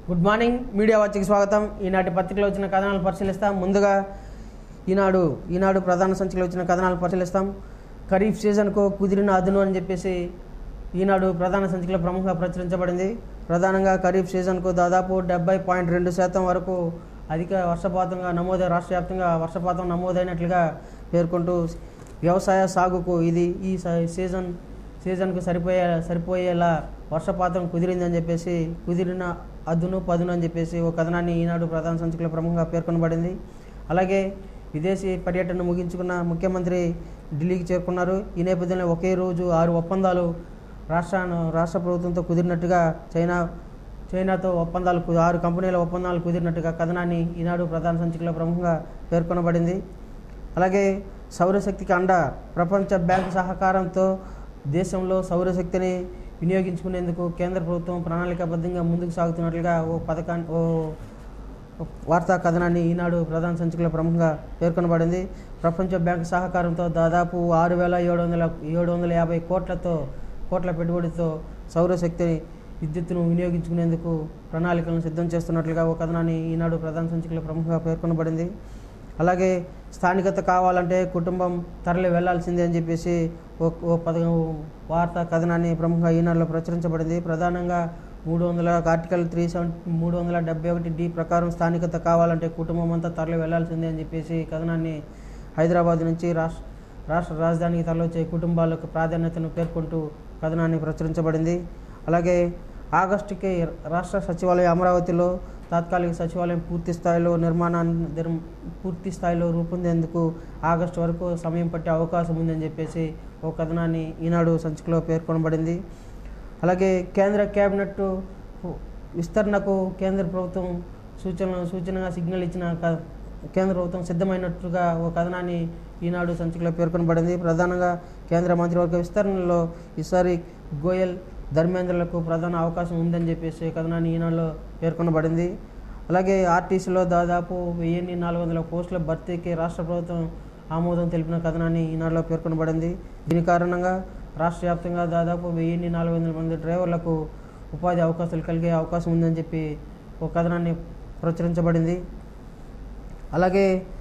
Good morning media వాచికి స్వాగతం ఈనాటి పత్రికలో వచ్చిన కథనాలు పరిశీలిస్తాం ముందుగా ఈనాడు ఈనాడు ప్రధాన సంచికలో వచ్చిన కథనాలు పరిశీలిస్తాం ఖరీఫ్ సీజన్కు కుదిరిన అదును అని చెప్పేసి ఈనాడు ప్రధాన సంచికలో ప్రముఖంగా ప్రచురించబడింది ప్రధానంగా ఖరీఫ్ సీజన్కు దాదాపు డెబ్బై పాయింట్ రెండు శాతం వరకు అధిక వర్షపాతంగా నమోదై రాష్ట్ర వ్యాప్తంగా వర్షపాతం నమోదైనట్లుగా పేర్కొంటూ వ్యవసాయ సాగుకు ఇది ఈ స- సీజన్ సీజన్కు సరిపోయే సరిపోయేలా వర్షపాతం కుదిరిందని చెప్పేసి కుదిరిన అదును పదును అని చెప్పేసి ఒక కథనాన్ని ఈనాడు ప్రధాన సంచికలో ప్రముఖంగా పేర్కొనబడింది అలాగే విదేశీ పర్యటన ముగించుకున్న ముఖ్యమంత్రి ఢిల్లీకి చేరుకున్నారు ఈ నేపథ్యంలో ఒకే రోజు ఆరు ఒప్పందాలు రాష్ట్ర రాష్ట్ర ప్రభుత్వంతో కుదిరినట్టుగా చైనా చైనాతో ఒప్పందాలు కు- ఆరు కంపెనీల ఒప్పందాలు కుదిరినట్టుగా కథనాన్ని ఈనాడు ప్రధాన సంచికలో ప్రముఖంగా పేర్కొనబడింది అలాగే సౌరశక్తికి అండ ప్రపంచ బ్యాంకు సహకారంతో దేశంలో సౌరశక్తిని వినియోగించుకునేందుకు కేంద్ర ప్రభుత్వం ప్రణాళికాబద్ధంగా ముందుకు సాగుతున్నట్లుగా ఓ పథకాన్ని ఓ వార్తా కథనాన్ని ఈనాడు ప్రధాన సంచికలో ప్రముఖంగా పేర్కొనబడింది ప్రపంచ బ్యాంకు సహకారంతో దాదాపు ఆరు వేల ఏడు వందల ఏడు వందల యాభై కోట్లతో కోట్ల పెట్టుబడితో సౌరశక్తిని విద్యుత్తును వినియోగించుకునేందుకు ప్రణాళికలను సిద్ధం చేస్తున్నట్లుగా ఓ కథనాన్ని ఈనాడు ప్రధాన సంచికలో ప్రముఖంగా పేర్కొనబడింది అలాగే స్థానికత కావాలంటే కుటుంబం తరలి వెళ్లాల్సిందే అని చెప్పేసి ఓ ఓ పథకం వార్తా కథనాన్ని ప్రముఖంగా ఈనాడులో ప్రచురించబడింది ప్రధానంగా మూడు వందల ఆర్టికల్ త్రీ సెవెన్ మూడు వందల డెబ్బై ఒకటి డి ప్రకారం స్థానికత కావాలంటే కుటుంబం అంతా తరలి వెళ్లాల్సిందే అని చెప్పేసి ఈ కథనాన్ని హైదరాబాద్ నుంచి రాష్ట్ర రాష్ట్ర రాజధానికి తరలివచ్చే కుటుంబాలకు ప్రాధాన్యతను పేర్కొంటూ కథనాన్ని ప్రచురించబడింది అలాగే ఆగస్టుకి రాష్ట్ర సచివాలయం అమరావతిలో తాత్కాలిక సచివాలయం పూర్తి స్థాయిలో నిర్మాణాన్ని నిర్మ- పూర్తి స్థాయిలో రూపొందేందుకు ఆగస్టు వరకు సమయం పట్టే అవకాశం ఉందని చెప్పేసి ఓ కథనాన్ని ఈనాడు సంచికలో పేర్కొనబడింది అలాగే కేంద్ర కేబినెట్ విస్తరణకు కేంద్ర ప్రభుత్వం సూచన సూచనగా సిగ్నల్ ఇచ్చిన క- కేంద్ర ప్రభుత్వం సిద్ధమైనట్లుగా ఓ కథనాన్ని ఈనాడు సంచికలో పేర్కొనబడింది ప్రధానంగా కేంద్ర మంత్రివర్గ విస్తరణలో ఈసారి గోయల్ ధర్మేంద్రలకు ప్రధాన అవకాశం ఉందని చెప్పేసి కథనాన్ని ఈనాడులో పేర్కొనబడింది అలాగే ఆర్టీసీలో దాదాపు వెయ్యిన్ని నాలుగు వందల పోస్టుల భర్తీకి రాష్ట్ర ప్రభుత్వం ఆమోదం తెలిపిన కథనాన్ని ఈనాడులో పేర్కొనబడింది దీని కారణంగా రాష్ట్ర వ్యాప్తంగా దాదాపు వెయ్యిన్ని నాలుగు వందల మంది డ్రైవర్లకు ఉపాధి అవకాశాలు కలిగే అవకాశం ఉందని చెప్పి ఒక కథనాన్ని ప్రచురించబడింది అలాగే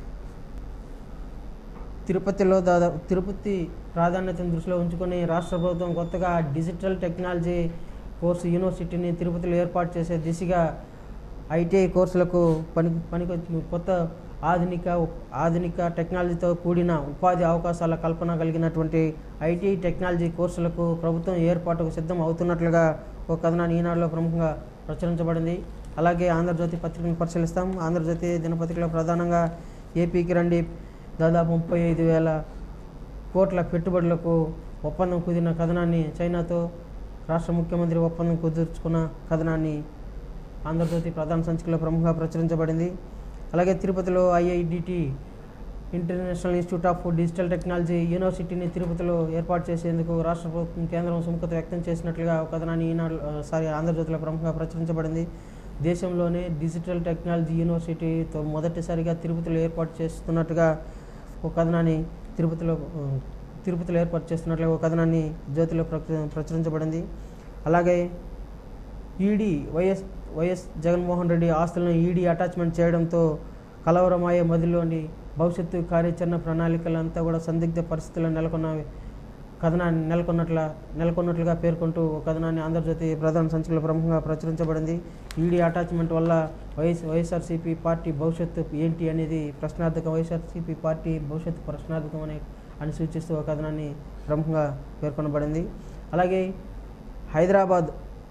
తిరుపతిలో దాదాపు తిరుపతి ప్రాధాన్యతను దృష్టిలో ఉంచుకొని రాష్ట్ర ప్రభుత్వం కొత్తగా డిజిటల్ టెక్నాలజీ కోర్సు యూనివర్సిటీని తిరుపతిలో ఏర్పాటు చేసే దిశగా ఐటీఐ కోర్సులకు పని పనికొచ్చి కొత్త ఆధునిక ఆధునిక టెక్నాలజీతో కూడిన ఉపాధి అవకాశాల కల్పన కలిగినటువంటి ఐటీఐ టెక్నాలజీ కోర్సులకు ప్రభుత్వం ఏర్పాటుకు సిద్ధం అవుతున్నట్లుగా ఒక కథనాన్ని ఈనాడులో ప్రముఖంగా ప్రచురించబడింది అలాగే ఆంధ్రజ్యోతి పత్రికను పరిశీలిస్తాం ఆంధ్రజ్యోతి దినపత్రికలో ప్రధానంగా ఏపీకి రండి దాదాపు ముప్పై ఐదు వేల కోట్ల పెట్టుబడులకు ఒప్పందం కుదిరిన కథనాన్ని చైనాతో రాష్ట్ర ముఖ్యమంత్రి ఒప్పందం కుదుర్చుకున్న కథనాన్ని ఆంధ్రజ్యోతి ప్రధాన సంచికలో ప్రముఖంగా ప్రచురించబడింది అలాగే తిరుపతిలో IIDT international institute of digital technology యూనివర్సిటీని తిరుపతిలో ఏర్పాటు చేసేందుకు రాష్ట్ర ప్రభుత్వం కేంద్రం సుముఖత వ్యక్తం చేసినట్లుగా ఒక కథనాన్ని ఈనాడు ఆ, సారీ ఆంధ్రజ్యోతిలో ప్రముఖంగా ప్రచురించబడింది దేశంలోనే డిజిటల్ టెక్నాలజీ యూనివర్సిటీతో మొదటిసారిగా తిరుపతిలో ఏర్పాటు చేస్తున్నట్టుగా ఒక కథనాన్ని తిరుపతిలో ఆ, తిరుపతిలో ఏర్పాటు చేస్తున్నట్లుగా ఒక కథనాన్ని జ్యోతిలో ప్రచు- ప్రచురించబడింది అలాగే ED YS YS Jaganmohan Reddy ఆస్తులను ఈడీ అటాచ్మెంట్ చేయడంతో కలవరమయ్యే మదిలోని భవిష్యత్తు కార్యాచరణ ప్రణాళికలంతా కూడా సందిగ్ధ పరిస్థితుల్లో నెలకొన్న కథనాన్ని నెలకొన్నట్ల నెలకొన్నట్లుగా పేర్కొంటూ ఒక కథనాన్ని ఆంధ్రజ్యోతి ప్రధాన సంచికలో ప్రముఖంగా ప్రచురించబడింది ఈడీ అటాచ్మెంట్ వల్ల వైఎస్ వైఎస్ఆర్సీపీ పార్టీ భవిష్యత్తు ఏంటి అనేది ప్రశ్నార్థకం వైఎస్ఆర్సీపీ పార్టీ భవిష్యత్తు ప్రశ్నార్థకం అనే అని సూచిస్తూ ఒక కథనాన్ని ప్రముఖంగా పేర్కొనబడింది అలాగే హైదరాబాద్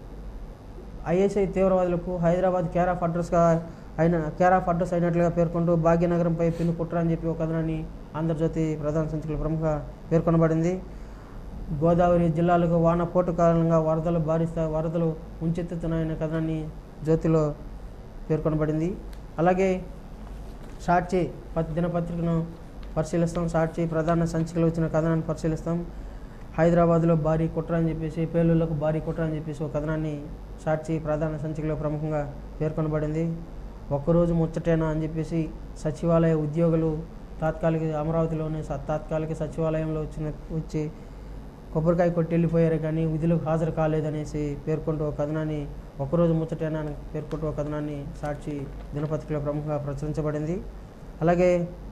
ఐఎస్ఐ తీవ్రవాదులకు హైదరాబాద్ కేర్ ఆఫ్ అడ్రస్గా అయిన కేర్ ఆఫ్ అడ్రస్ అయినట్లుగా పేర్కొంటూ భాగ్యనగరంపై పిన్ను కుట్ర అని చెప్పి ఒక కథనాన్ని ఆంధ్రజ్యోతి ప్రధాన సంచికలో ప్రముఖ పేర్కొనబడింది గోదావరి జిల్లాలకు వాన పోటు కారణంగా వరదలు భారీ స్థాయి వరదలు ముంచెత్తుతున్నాయనే కథనాన్ని జ్యోతిలో పేర్కొనబడింది అలాగే సాక్షి పత్ దినపత్రికను పరిశీలిస్తాం సాక్షి ప్రధాన సంచికలో వచ్చిన కథనాన్ని పరిశీలిస్తాం హైదరాబాద్లో భారీ కుట్ర అని చెప్పేసి పేలుళ్లకు భారీ కుట్ర అని చెప్పేసి ఒక కథనాన్ని సాక్షి ప్రధాన సంచికలో ప్రముఖంగా పేర్కొనబడింది ఒక్కరోజు ముచ్చటేనా అని చెప్పేసి సచివాలయ ఉద్యోగులు తాత్కాలిక అమరావతిలోని స- తాత్కాలిక సచివాలయంలో వచ్చిన వచ్చి కొబ్బరికాయ కొట్టి వెళ్ళిపోయారు కానీ విధులకు హాజరు కాలేదనేసి పేర్కొంటూ ఒక కథనాన్ని ఒకరోజు ముచ్చటేనా అని పేర్కొంటూ ఒక కథనాన్ని సాక్షి దినపత్రికలో ప్రముఖంగా ప్రచురించబడింది అలాగే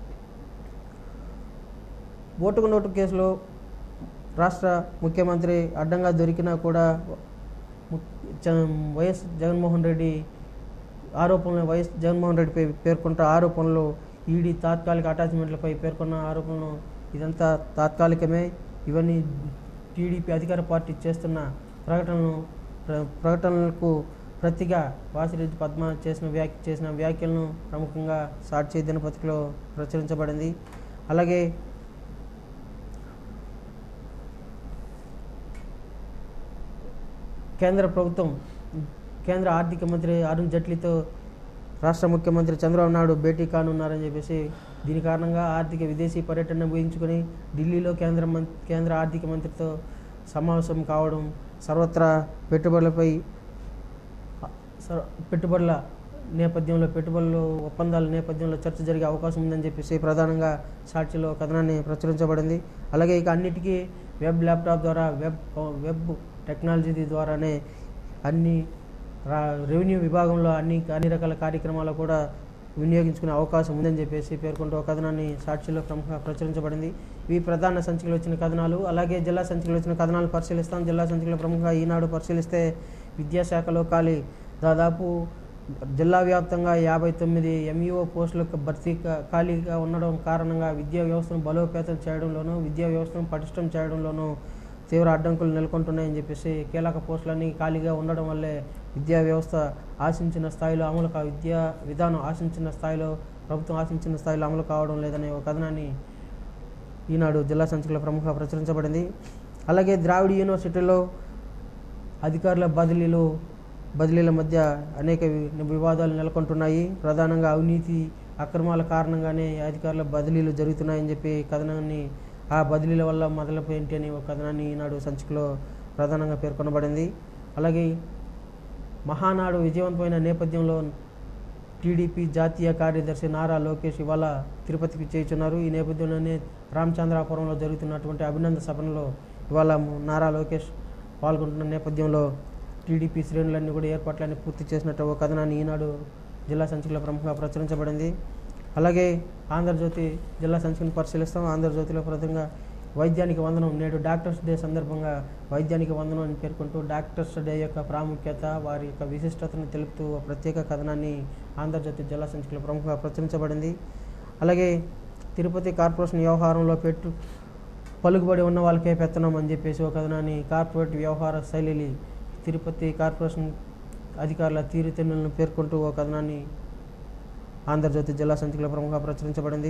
ఓటుకు నోటు కేసులో రాష్ట్ర ముఖ్యమంత్రి అడ్డంగా దొరికినా కూడా ము- చ- వైఎస్ జగన్మోహన్ రెడ్డి ఆరోపణలు వైఎస్ జగన్మోహన్ రెడ్డిపై పేర్కొంట ఆరోపణలు ఈడీ తాత్కాలిక అటాచ్మెంట్లపై పేర్కొన్న ఆరోపణలు ఇదంతా తాత్కాలికమే ఇవన్నీ టీడీపీ అధికార పార్టీ చేస్తున్న ప్రకటనలు ప్ర- ప్రకటనలకు ప్రతిగా వాసిరెడ్డి పద్మ చేసిన వ్యాఖ్య చేసిన వ్యాఖ్యలను ప్రముఖంగా సాక్షి దినపత్రికలో ప్రచురించబడింది అలాగే కేంద్ర ప్రభుత్వం కేంద్ర ఆర్థిక మంత్రి అరుణ్ జైట్లీతో రాష్ట్ర ముఖ్యమంత్రి చంద్రబాబు నాయుడు భేటీ కానున్నారని చెప్పేసి దీని కారణంగా ఆర్థిక విదేశీ పర్యటన ముగించుకొని ఢిల్లీలో కేంద్ర మం కేంద్ర ఆర్థిక మంత్రితో సమావేశం కావడం సర్వత్రా పెట్టుబడులపై సర్- పెట్టుబడుల నేపథ్యంలో పెట్టుబడులు ఒప్పందాల నేపథ్యంలో చర్చ జరిగే అవకాశం ఉందని చెప్పేసి ప్రధానంగా సాక్షిలో కథనాన్ని ప్రచురించబడింది అలాగే ఇక అన్నిటికీ వెబ్ ల్యాప్టాప్ ద్వారా వెబ్ వెబ్ టెక్నాలజీ ద్వారానే అన్ని రా- రెవెన్యూ విభాగంలో అన్ని అన్ని రకాల కార్యక్రమాలు కూడా వినియోగించుకునే అవకాశం ఉందని చెప్పేసి పేర్కొంటూ ఒక కథనాన్ని సాక్షిలో ప్రముఖంగా ప్రచురించబడింది ఇవి ప్రధాన సంచికలో వచ్చిన కథనాలు అలాగే జిల్లా సంచికలో వచ్చిన కథనాలు పరిశీలిస్తాం జిల్లా సంచికలో ప్రముఖంగా ఈనాడు పరిశీలిస్తే విద్యాశాఖలో ఖాళీ దాదాపు జిల్లా వ్యాప్తంగా యాభై తొమ్మిది ఎంఈఓ పోస్టులకు భర్తీ కా- ఖాళీగా ఉండడం కారణంగా విద్యా వ్యవస్థను బలోపేతం చేయడంలోనూ విద్యా వ్యవస్థను పటిష్టం చేయడంలోనూ తీవ్ర అడ్డంకులు నెలకొంటున్నాయని చెప్పేసి కీలక పోస్టులన్నీ ఖాళీగా ఉండడం వల్లే విద్యా వ్యవస్థ ఆశించిన స్థాయిలో అమలు కా విద్యా విధానం ఆశించిన స్థాయిలో ప్రభుత్వం ఆశించిన స్థాయిలో అమలు కావడం లేదనే ఒక కథనాన్ని ఈనాడు జిల్లా సంచికలో ప్రముఖ ప్రచురించబడింది అలాగే ద్రావిడ యూనివర్సిటీలో అధికారుల బదిలీలు బదిలీల మధ్య అనేక వి- వివాదాలు నెలకొంటున్నాయి ప్రధానంగా అవినీతి అక్రమాల కారణంగానే ఈ అధికారుల బదిలీలు జరుగుతున్నాయని చెప్పి కథనాన్ని ఆ బదిలీల వల్ల మొదలపు ఏంటి అని ఒక కథనాన్ని ఈనాడు సంచికలో ప్రధానంగా పేర్కొనబడింది అలాగే మహానాడు విజయవంతమైన నేపథ్యంలో టీడీపీ జాతీయ కార్యదర్శి నారా లోకేష్ ఇవాళ తిరుపతికి చేయుచున్నారు ఈ నేపథ్యంలోనే రామచంద్రాపురంలో జరుగుతున్నటువంటి అభినందన సభలో ఇవాళ నారా లోకేష్ పాల్గొంటున్న నేపథ్యంలో టీడీపీ శ్రేణులన్నీ కూడా ఏర్పాట్లన్నీ పూర్తి చేసినట్టు ఒక కథనాన్ని ఈనాడు జిల్లా సంచికలో ప్రముఖంగా ప్రచురించబడింది అలాగే ఆంధ్రజ్యోతి జిల్లా సంచికను పరిశీలిస్తాం ఆంధ్రజ్యోతిలో ప్రధానంగా వైద్యానికి వందనం నేడు డాక్టర్స్ డే సందర్భంగా వైద్యానికి వందనం అని పేర్కొంటూ డాక్టర్స్ డే యొక్క ప్రాముఖ్యత వారి యొక్క విశిష్టతను తెలుపుతూ ఒక ప్రత్యేక కథనాన్ని ఆంధ్రజ్యోతి జిల్లా సంచికలో ప్రముఖంగా ప్రచురించబడింది అలాగే తిరుపతి కార్పొరేషన్ వ్యవహారంలో పెట్టు పలుకుబడి ఉన్న వాళ్ళకే పెత్తనం అని చెప్పేసి ఒక కథనాన్ని కార్పొరేట్ వ్యవహార శైలి తిరుపతి కార్పొరేషన్ అధికారుల తీరుతెన్నులను పేర్కొంటూ ఒక కథనాన్ని ఆంధ్రజ్యోతి జిల్లా సంచికలో ప్రముఖంగా ప్రచురించబడింది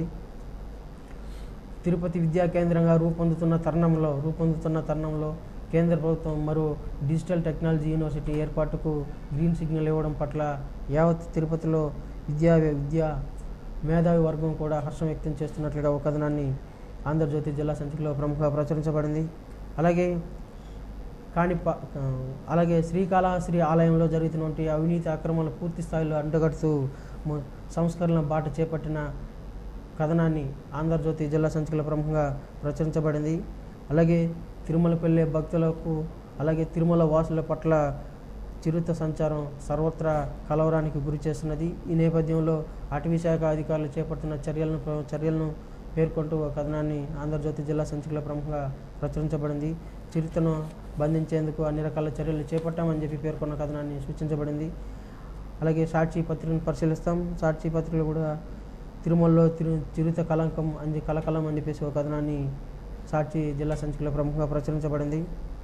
తిరుపతి విద్యా కేంద్రంగా రూపొందుతున్న తరుణంలో రూపొందుతున్న తరుణంలో కేంద్ర ప్రభుత్వం మరో డిజిటల్ టెక్నాలజీ యూనివర్సిటీ ఏర్పాటుకు గ్రీన్ సిగ్నల్ ఇవ్వడం పట్ల యావత్ తిరుపతిలో విద్యా విద్యా మేధావి వర్గం కూడా హర్షం వ్యక్తం చేస్తున్నట్లుగా ఒక కథనాన్ని ఆంధ్రజ్యోతి జిల్లా సంచికలో ప్రముఖంగా ప్రచురించబడింది అలాగే కాణిప ఆ, అలాగే శ్రీకాళహస్త్రి ఆలయంలో జరుగుతున్నటువంటి అవినీతి అక్రమాలు పూర్తి స్థాయిలో అంటగడుతూ ము- సంస్కరణ బాట చేపట్టిన కథనాన్ని ఆంధ్రజ్యోతి జిల్లా సంచికలో ప్రముఖంగా ప్రచురించబడింది అలాగే తిరుమలపల్లె భక్తులకు అలాగే తిరుమల వాసుల పట్ల చిరుత సంచారం సర్వత్రా కలవరానికి గురి చేస్తున్నది ఈ నేపథ్యంలో అటవీ శాఖ అధికారులు చేపడుతున్న చర్యలను ప్ర- చర్యలను పేర్కొంటూ ఒక కథనాన్ని ఆంధ్రజ్యోతి జిల్లా సంచికలో ప్రముఖంగా ప్రచురించబడింది చిరుతను బంధించేందుకు అన్ని రకాల చర్యలు చేపట్టామని చెప్పి పేర్కొన్న కథనాన్ని సూచించబడింది అలాగే సాక్షి పత్రికను పరిశీలిస్తాం సాక్షి పత్రికలు కూడా తిరుమలలో తిరు చిరుత కలంకం అని కలకలం అని చెప్పేసి ఒక కథనాన్ని సాక్షి జిల్లా సంచికలో ప్రముఖంగా ప్రచురించబడింది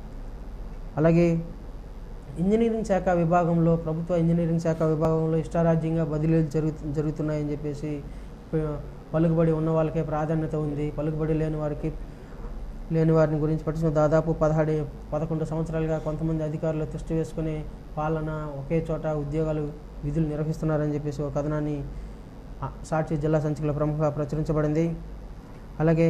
అలాగే ఇంజనీరింగ్ శాఖ విభాగంలో ప్రభుత్వ ఇంజనీరింగ్ శాఖ విభాగంలో ఇష్టారాజ్యంగా బదిలీలు జరుగు జరుగుతున్నాయని చెప్పేసి ప- పలుకుబడి ఉన్న వాళ్ళకే ప్రాధాన్యత ఉంది పలుకుబడి లేని వారికి లేని వారిని గురించి పట్టించిన దాదాపు పదహాడు పదకొండు సంవత్సరాలుగా కొంతమంది అధికారులు తిష్టి వేసుకుని పాలన ఒకే చోట ఉద్యోగాలు విధులు నిర్వహిస్తున్నారని చెప్పేసి ఒక కథనాన్ని ఆ, సాక్షి జిల్లా సంచికలో ప్రముఖంగా ప్రచురించబడింది అలాగే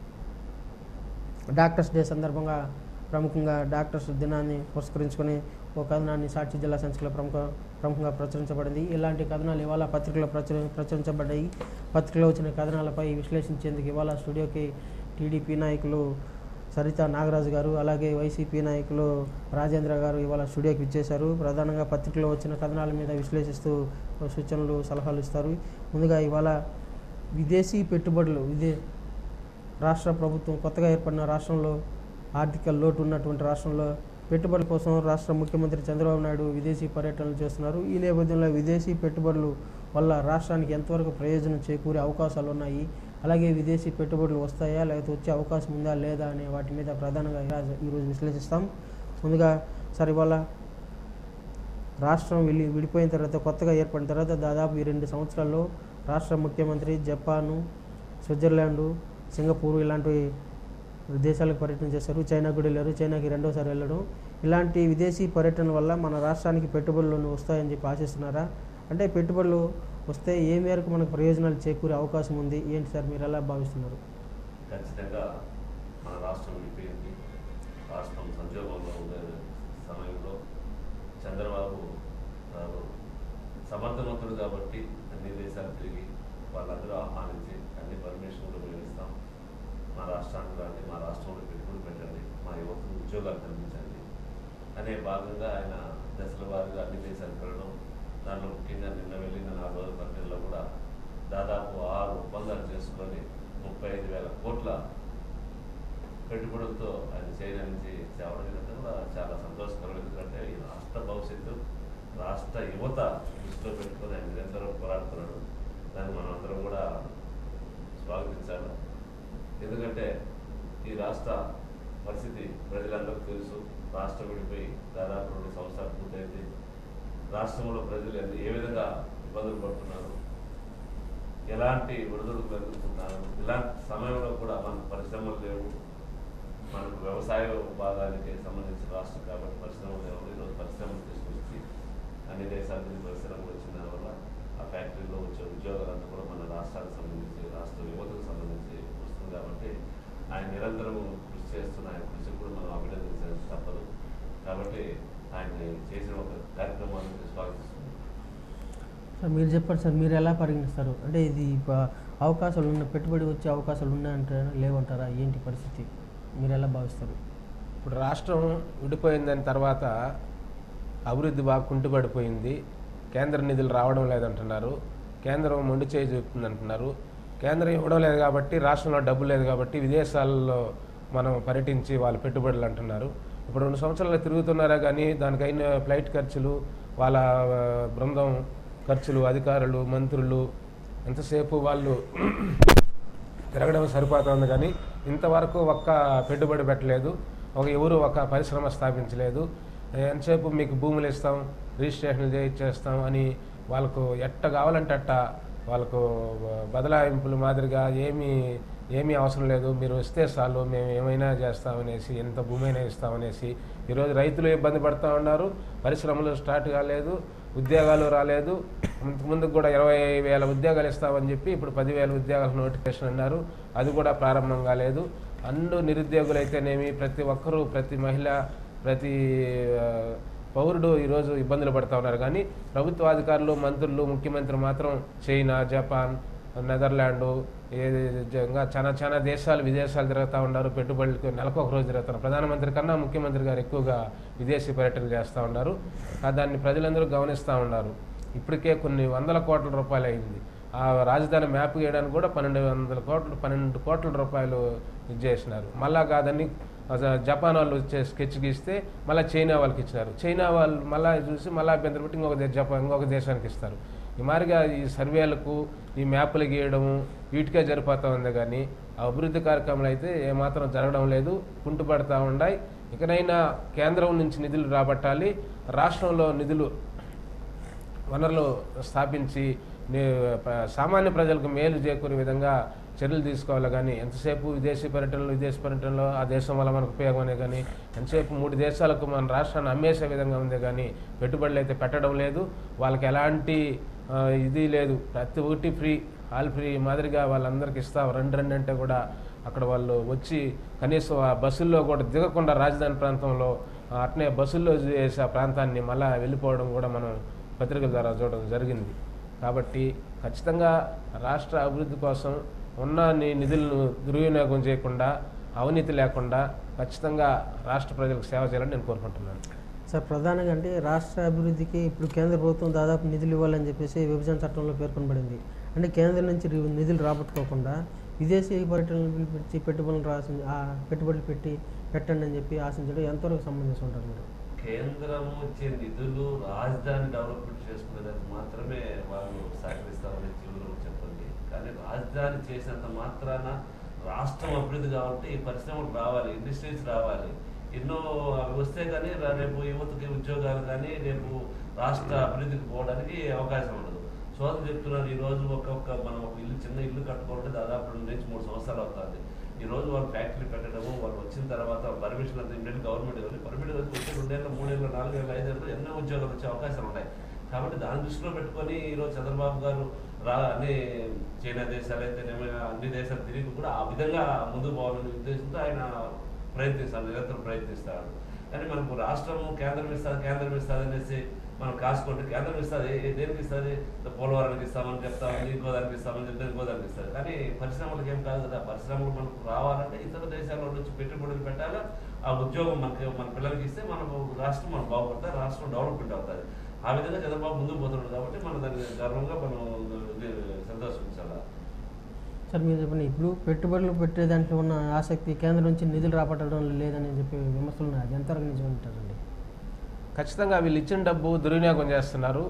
డాక్టర్స్ డే సందర్భంగా ప్రముఖంగా డాక్టర్స్ దినాన్ని పురస్కరించుకొని ఒక కథనాన్ని సాక్షి జిల్లా సంచికలో ప్రముఖ ప్రముఖంగా ప్రచురించబడింది ఇలాంటి కథనాలు ఇవాళ పత్రికలో ప్రచుర ప్రచురించబడ్డాయి పత్రికలో వచ్చిన కథనాలపై విశ్లేషించేందుకు ఇవాళ స్టూడియోకి టీడీపీ నాయకులు సరిత నాగరాజు గారు అలాగే వైసీపీ నాయకులు రాజేంద్ర గారు ఇవాళ స్టూడియోకి ఇచ్చేశారు ప్రధానంగా పత్రికలో వచ్చిన కథనాల మీద విశ్లేషిస్తూ సూచనలు సలహాలు ఇస్తారు ముందుగా ఇవాళ విదేశీ పెట్టుబడులు విదే రాష్ట్ర ప్రభుత్వం కొత్తగా ఏర్పడిన రాష్ట్రంలో ఆర్థిక లోటు ఉన్నటువంటి రాష్ట్రంలో పెట్టుబడుల కోసం రాష్ట్ర ముఖ్యమంత్రి చంద్రబాబు నాయుడు విదేశీ పర్యటనలు చేస్తున్నారు ఈ నేపథ్యంలో విదేశీ పెట్టుబడులు వల్ల రాష్ట్రానికి ఎంతవరకు ప్రయోజనం చేకూరే అవకాశాలు ఉన్నాయి అలాగే విదేశీ పెట్టుబడులు వస్తాయా లేకపోతే వచ్చే అవకాశం ఉందా లేదా అనే వాటి మీద ప్రధానంగా ఈరోజు- ఈరోజు విశ్లేషిస్తాం ముందుగా సార్ ఇవాళ రాష్ట్రం వెళ్ళి విడిపోయిన తర్వాత కొత్తగా ఏర్పడిన తర్వాత దాదాపు ఈ రెండు సంవత్సరాల్లో రాష్ట్ర ముఖ్యమంత్రి జపాను స్విట్జర్లాండు సింగపూర్ ఇలాంటి దేశాలకు పర్యటన చేశారు చైనా కూడా వెళ్ళారు చైనాకి రెండోసారి వెళ్ళడం ఇలాంటి విదేశీ పర్యటన వల్ల మన రాష్ట్రానికి పెట్టుబడులు వస్తాయని చెప్పి ఆశిస్తున్నారా అంటే పెట్టుబడులు వస్తే ఏ మేరకు మనకు ప్రయోజనాలు చేకూరే అవకాశం ఉంది ఏంటి సార్ మీరు ఎలా భావిస్తున్నారు ఖచ్చితంగా మన రాష్ట్రం విడిపోయింది రాష్ట్రం సంక్షోభంలో ఉండే సమయంలో చంద్రబాబు గారు సమర్థవంతుడు కాబట్టి అన్ని దేశాలు తిరిగి వాళ్ళందరూ ఆహ్వానించి అన్ని పర్మిషన్లు మేము ఇస్తాం మా రాష్ట్రానికి రండి మా రాష్ట్రంలో పెట్టుబడి పెట్టండి మా యువతకు ఉద్యోగాలు కల్పించండి అనే భాగంగా ఆయన దశల వారీగా అన్ని దేశాలకు వెళ్ళడం దాంట్లో ముఖ్యంగా నిన్న వెళ్ళిన నాలుగు రోజుల పర్యటనలో కూడా దాదాపు ఆరు ఒప్పందాలు చేసుకొని ముప్పై ఐదు వేల కోట్ల పెట్టుబడులతో ఆయన చైనా నుంచి తేవడం ఇదంతా కూడా చాలా సంతోషకరం ఎందుకంటే ఈ రాష్ట్ర భవిష్యత్తు రాష్ట్ర యువత దృష్టిలో పెట్టుకొని ఆయన నిరంతరం పోరాడుతున్నాడు దాన్ని మనం అందరం కూడా స్వాగతించాలి ఎందుకంటే ఈ రాష్ట్ర పరిస్థితి ప్రజలందరికీ తెలుసు రాష్ట్రం విడిపోయి దాదాపు రెండు సంవత్సరాలు పూర్తయింది రాష్ట్రంలో ప్రజలు ఎంత- ఏ విధంగా ఇబ్బందులు పడుతున్నారు ఎలాంటి విడుదలకు ఎదుర్కొంటున్నారు ఇలాంటి సమయంలో కూడా మనకు పరిశ్రమలు లేవు మనకు వ్యవసాయ విభాగానికి సంబంధించిన రాష్ట్రం కాబట్టి పరిశ్రమలు లేవు ఈరోజు పరిశ్రమలు తీసుకొచ్చి అన్ని దేశాల నుంచి పరిశ్రమలు వచ్చిన దానివల్ల ఆ ఫ్యాక్టరీలో వచ్చే ఉద్యోగాలంతా కూడా మన రాష్ట్రానికి సంబంధించి రాష్ట్ర యువతకు సంబంధించి వస్తుంది కాబట్టి ఆయన నిరంతరం కృషి చేస్తున్న ఆయన కృషి కూడా మనం అభినందించాల్సి తప్పదు కాబట్టి ఆయన చేసిన ఒక కార్యక్రమాన్ని స్వాగతిస్తున్నాం సార్ మీరు చెప్పండి సార్ మీరు ఎలా పరిగణిస్తారు అంటే ఇది ప- అవకాశాలు ఉన్న పెట్టుబడి వచ్చే అవకాశాలు ఉన్నాయంటారా లేవంటారా ఏంటి పరిస్థితి మీరు ఎలా భావిస్తారు ఇప్పుడు రాష్ట్రం విడిపోయిందని తర్వాత అభివృద్ధి బాగా కుంటుపడిపోయింది కేంద్ర నిధులు రావడం లేదంటున్నారు కేంద్రం మొండి చేయి చూపుతుంది అంటున్నారు కేంద్రం ఇవ్వడం లేదు కాబట్టి రాష్ట్రంలో డబ్బు లేదు కాబట్టి విదేశాల్లో మనం పర్యటించి వాళ్ళు పెట్టుబడులు అంటున్నారు ఇప్పుడు రెండు సంవత్సరాలు తిరుగుతున్నారా కానీ దానికైన ఫ్లైట్ ఖర్చులు వాళ్ళ ఆ, బృందం ఖర్చులు అధికారులు మంత్రులు ఎంతసేపు వాళ్ళు తిరగడం సరిపోతుంది కానీ ఇంతవరకు ఒక్క పెట్టుబడి పెట్టలేదు ఒక ఎవరు ఒక పరిశ్రమ స్థాపించలేదు ఎంతసేపు మీకు భూములు ఇస్తాం రిజిస్ట్రేషన్లు చేయించేస్తాం అని వాళ్ళకు ఎట్ట కావాలంటే అట్ట వాళ్ళకు బదలాయింపులు మాదిరిగా ఏమీ ఏమీ అవసరం లేదు మీరు వస్తే చాలు మేము ఏమైనా చేస్తామనేసి ఎంత భూమి అయినా ఇస్తామనేసి ఈరోజు రైతులు ఇబ్బంది పడుతూ ఉన్నారు పరిశ్రమలు స్టార్ట్ కాలేదు ఉద్యోగాలు రాలేదు ముందు కూడా ఇరవై వేల ఉద్యోగాలు ఇస్తామని చెప్పి ఇప్పుడు పదివేల ఉద్యోగాల నోటిఫికేషన్ అన్నారు అది కూడా ప్రారంభం కాలేదు అందు నిరుద్యోగులు అయితేనేమి ప్రతి ఒక్కరూ ప్రతి మహిళ ప్రతి ఆ, పౌరుడు ఈరోజు ఇబ్బందులు పడుతూ ఉన్నారు కానీ ప్రభుత్వ అధికారులు మంత్రులు ముఖ్యమంత్రి మాత్రం చైనా జపాన్ నెదర్లాండు ఏ- ఇంకా చాలా చాలా దేశాలు విదేశాలు తిరుగుతూ ఉన్నారు పెట్టుబడులకు నెలకు ఒక రోజు తిరుగుతున్నారు ప్రధానమంత్రి కన్నా ముఖ్యమంత్రి గారు ఎక్కువగా విదేశీ పర్యటనలు చేస్తూ ఉన్నారు ఆ దాన్ని ప్రజలందరూ గమనిస్తూ ఉన్నారు ఇప్పటికే కొన్ని వందల కోట్ల రూపాయలు అయింది ఆ రాజధాని మ్యాప్ గీయడానికి కూడా పన్నెండు వందల కోట్లు పన్నెండు కోట్ల రూపాయలు ఇది చేసినారు మళ్ళా కాదని అస- జపాన్ వాళ్ళు వచ్చే స్కెచ్ గీస్తే మళ్ళీ చైనా వాళ్ళకి ఇచ్చినారు చైనా వాళ్ళు మళ్ళీ చూసి మళ్ళీ అభ్యంతరం పెట్టి ఇంకొక దే- జపాన్ ఇంకొక దేశానికి ఇస్తారు ఈ మాదిరిగా ఈ సర్వేలకు ఈ మ్యాప్లు గీయడము వీటికే జరిపోతూ ఉంది కానీ ఆ అభివృద్ధి కార్యక్రమాలు అయితే ఏమాత్రం జరగడం లేదు కుంటుపడతా ఉన్నాయి ఇకనైనా కేంద్రం నుంచి నిధులు రాబట్టాలి రాష్ట్రంలో నిధులు వనరులు స్థాపించి నే- ప- సామాన్య ప్రజలకు మేలు చేకూరే విధంగా చర్యలు తీసుకోవాలి కానీ ఎంతసేపు విదేశీ పర్యటనలు విదేశీ పర్యటనలో ఆ దేశం వల్ల మనకు ఉపయోగమనే కానీ ఎంతసేపు మూడు దేశాలకు మన రాష్ట్రాన్ని అమ్మేసే విధంగా ఉంది కానీ పెట్టుబడులు అయితే పెట్టడం లేదు వాళ్ళకి ఎలాంటి ఆ, ఇది లేదు ప్రతి ఒక్కటి ఫ్రీ ఆల్ ఫ్రీ మాదిరిగా వాళ్ళందరికీ ఇస్తాం రెండు రెండు అంటే కూడా అక్కడ వాళ్ళు వచ్చి కనీసం ఆ బస్సుల్లో కూడా దిగకుండా రాజధాని ప్రాంతంలో ఆ, అట్నే బస్సుల్లో చేసే ఆ ప్రాంతాన్ని మళ్ళా వెళ్ళిపోవడం కూడా మనం పత్రికల ద్వారా చూడడం జరిగింది కాబట్టి ఖచ్చితంగా రాష్ట్ర అభివృద్ధి కోసం ఉన్న ని- నిధులను దుర్వినియోగం చేయకుండా అవినీతి లేకుండా ఖచ్చితంగా రాష్ట్ర ప్రజలకు సేవ చేయాలని నేను కోరుకుంటున్నాను సార్ ప్రధానంగా అంటే రాష్ట్ర అభివృద్ధికి ఇప్పుడు కేంద్ర ప్రభుత్వం దాదాపు నిధులు ఇవ్వాలని చెప్పేసి విభజన చట్టంలో పేర్కొనబడింది అంటే కేంద్రం నుంచి రి- నిధులు రాబట్టుకోకుండా విదేశీ పర్యటనలు పిలిపించి పెట్టుబడులు రాసి ఆ పెట్టుబడులు పెట్టి పెట్టండి అని చెప్పి ఆశించడం ఎంతవరకు సంబంధించి ఉంటారు మీరు కేంద్రం ఇచ్చే నిధులు రాజధాని డెవలప్మెంట్ చేసుకునేదానికి మాత్రమే వాళ్ళు సహకరిస్తామని జీవులు చెప్పండి కానీ రాజధాని చేసినంత మాత్రాన రాష్ట్రం అభివృద్ధి కావాలంటే ఈ పరిశ్రమలు రావాలి ఇండస్ట్రీస్ రావాలి ఎన్నో అవి వస్తే కానీ రా- రేపు యువతకి ఉద్యోగాలు కానీ రేపు రాష్ట్ర అభివృద్ధికి పోవడానికి అవకాశం ఉండదు సోదరు చెప్తున్నారు ఈ రోజు ఒక్కొక్క మనం ఒక ఇల్లు చిన్న ఇల్లు కట్టుకోవాలంటే దాదాపు రెండు నుంచి మూడు సంవత్సరాలు అవుతుంది ఈ రోజు వాళ్ళు ఫ్యాక్టరీ పెట్టడము వాళ్ళు వచ్చిన తర్వాత పర్మిషన్ అంతా ఇమ్మీడియట్ గవర్నమెంట్ ఇవ్వాలి పర్మిషన్ వచ్చి రెండేళ్ళు మూడేళ్ళు నాలుగేళ్ళు ఐదేళ్ళు ఎన్నో ఉద్యోగాలు వచ్చే అవకాశాలు ఉంటాయి కాబట్టి దాన్ని దృష్టిలో పెట్టుకొని ఈరోజు చంద్రబాబు గారు రా అన్ని చైనా దేశాలు అయితేనేమో అన్ని దేశాలు తిరిగి కూడా ఆ విధంగా ముందుకు పోవాలనే ఉద్దేశంతో ఆయన ప్రయత్నిస్తాడు నిరంతరం ప్రయత్నిస్తాడు కానీ మనకు రాష్ట్రము కేంద్రం ఇస్తుంది కేంద్రం ఇస్తుంది అనేసి మనం కాసుకుంటే కేంద్రం ఇస్తుంది ఏ- దేనికి ఇస్తుంది పోలవరానికి ఇస్తామని చెప్తామని ఇంకో దానికి ఇస్తామని చెప్తే ఇంకో దానికి ఇస్తుంది కానీ పరిశ్రమలకు ఏం కాదు కదా పరిశ్రమలు మనకు రావాలంటే ఇతర దేశాల నుంచి పెట్టుబడులు పెట్టాలా ఆ ఉద్యోగం మనకి మన పిల్లలకి ఇస్తే మనకు రాష్ట్రం మనం బాగుపడుతుంది రాష్ట్రం డెవలప్మెంట్ అవుతుంది ఆ విధంగా చంద్రబాబు ముందుకు పోతున్నాడు కాబట్టి మనం దాన్ని గర్వంగా మనం ఇది సంతోషించాలి సార్ మీరు చెప్పండి ఇప్పుడు పెట్టుబడులు పెట్టే దాంట్లో ఉన్న ఆసక్తి కేంద్రం నుంచి నిధులు రాబట్టడం లేదని చెప్పి విమర్శలు ఉన్నాయి అది ఎంతవరకు నిజం అంటారండి ఖచ్చితంగా వీళ్ళు ఇచ్చిన డబ్బు దుర్వినియోగం చేస్తున్నారు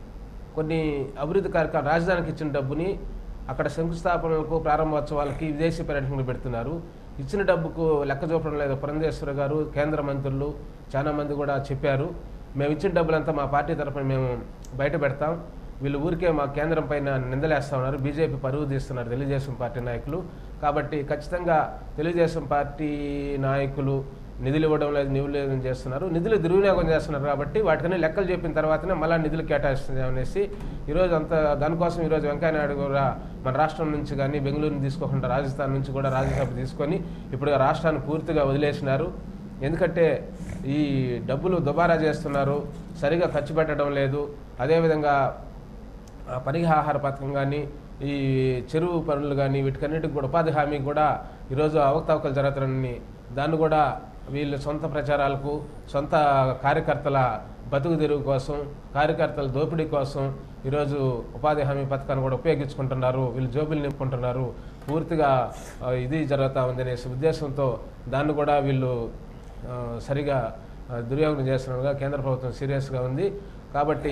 కొన్ని అభివృద్ధి కార్యక్రమాలు రాజధానికి ఇచ్చిన డబ్బుని అక్కడ శంకుస్థాపనలకు ప్రారంభోత్సవాలకి విదేశీ పర్యటనలు పెడుతున్నారు ఇచ్చిన డబ్బుకు లెక్క చూపడం లేదు పురంధేశ్వర గారు కేంద్ర మంత్రులు చాలా మంది కూడా చెప్పారు మేము ఇచ్చిన డబ్బులంతా మా పార్టీ తరఫున మేము బయట పెడతాం వీళ్ళు ఊరికే మా కేంద్రం పైన నిందలేస్తా ఉన్నారు బీజేపీ పరువు తీస్తున్నారు తెలుగుదేశం పార్టీ నాయకులు కాబట్టి ఖచ్చితంగా తెలుగుదేశం పార్టీ నాయకులు నిధులు ఇవ్వడం లేదు నిధులు లేదని చేస్తున్నారు నిధులు దుర్వినియోగం చేస్తున్నారు కాబట్టి వాటికని లెక్కలు చెప్పిన తర్వాతనే మళ్ళీ నిధులు కేటాయిస్తుంది అనేసి ఈరోజు అంత దానికోసం ఈరోజు వెంకయ్యనాయుడు కూడా మన రాష్ట్రం నుంచి కానీ బెంగళూరుని తీసుకోకుండా రాజస్థాన్ నుంచి కూడా రాజ్యసభ తీసుకొని ఇప్పుడు ఆ రాష్ట్రాన్ని పూర్తిగా వదిలేసినారు ఎందుకంటే ఈ డబ్బులు దుబారా చేస్తున్నారు సరిగా ఖర్చు పెట్టడం లేదు అదేవిధంగా ఆ పరిహార పథకం కానీ ఈ చెరువు పనులు కానీ వీటికన్నిటికి కూడా ఉపాధి హామీ కూడా ఈరోజు అవకతవకలు జరుగుతున్నాయని దాన్ని కూడా వీళ్ళు సొంత ప్రచారాలకు సొంత కార్యకర్తల బతుకు తెరువు కోసం కార్యకర్తల దోపిడీ కోసం ఈరోజు ఉపాధి హామీ పథకాన్ని కూడా ఉపయోగించుకుంటున్నారు వీళ్ళు జోబులు నింపుకుంటున్నారు పూర్తిగా ఆ, ఇది జరుగుతూ ఉంది అనేసి ఉద్దేశంతో దాన్ని కూడా వీళ్ళు ఆ, సరిగా ఆ, దుర్యోగం చేస్తున్నట్టుగా కేంద్ర ప్రభుత్వం సీరియస్గా ఉంది కాబట్టి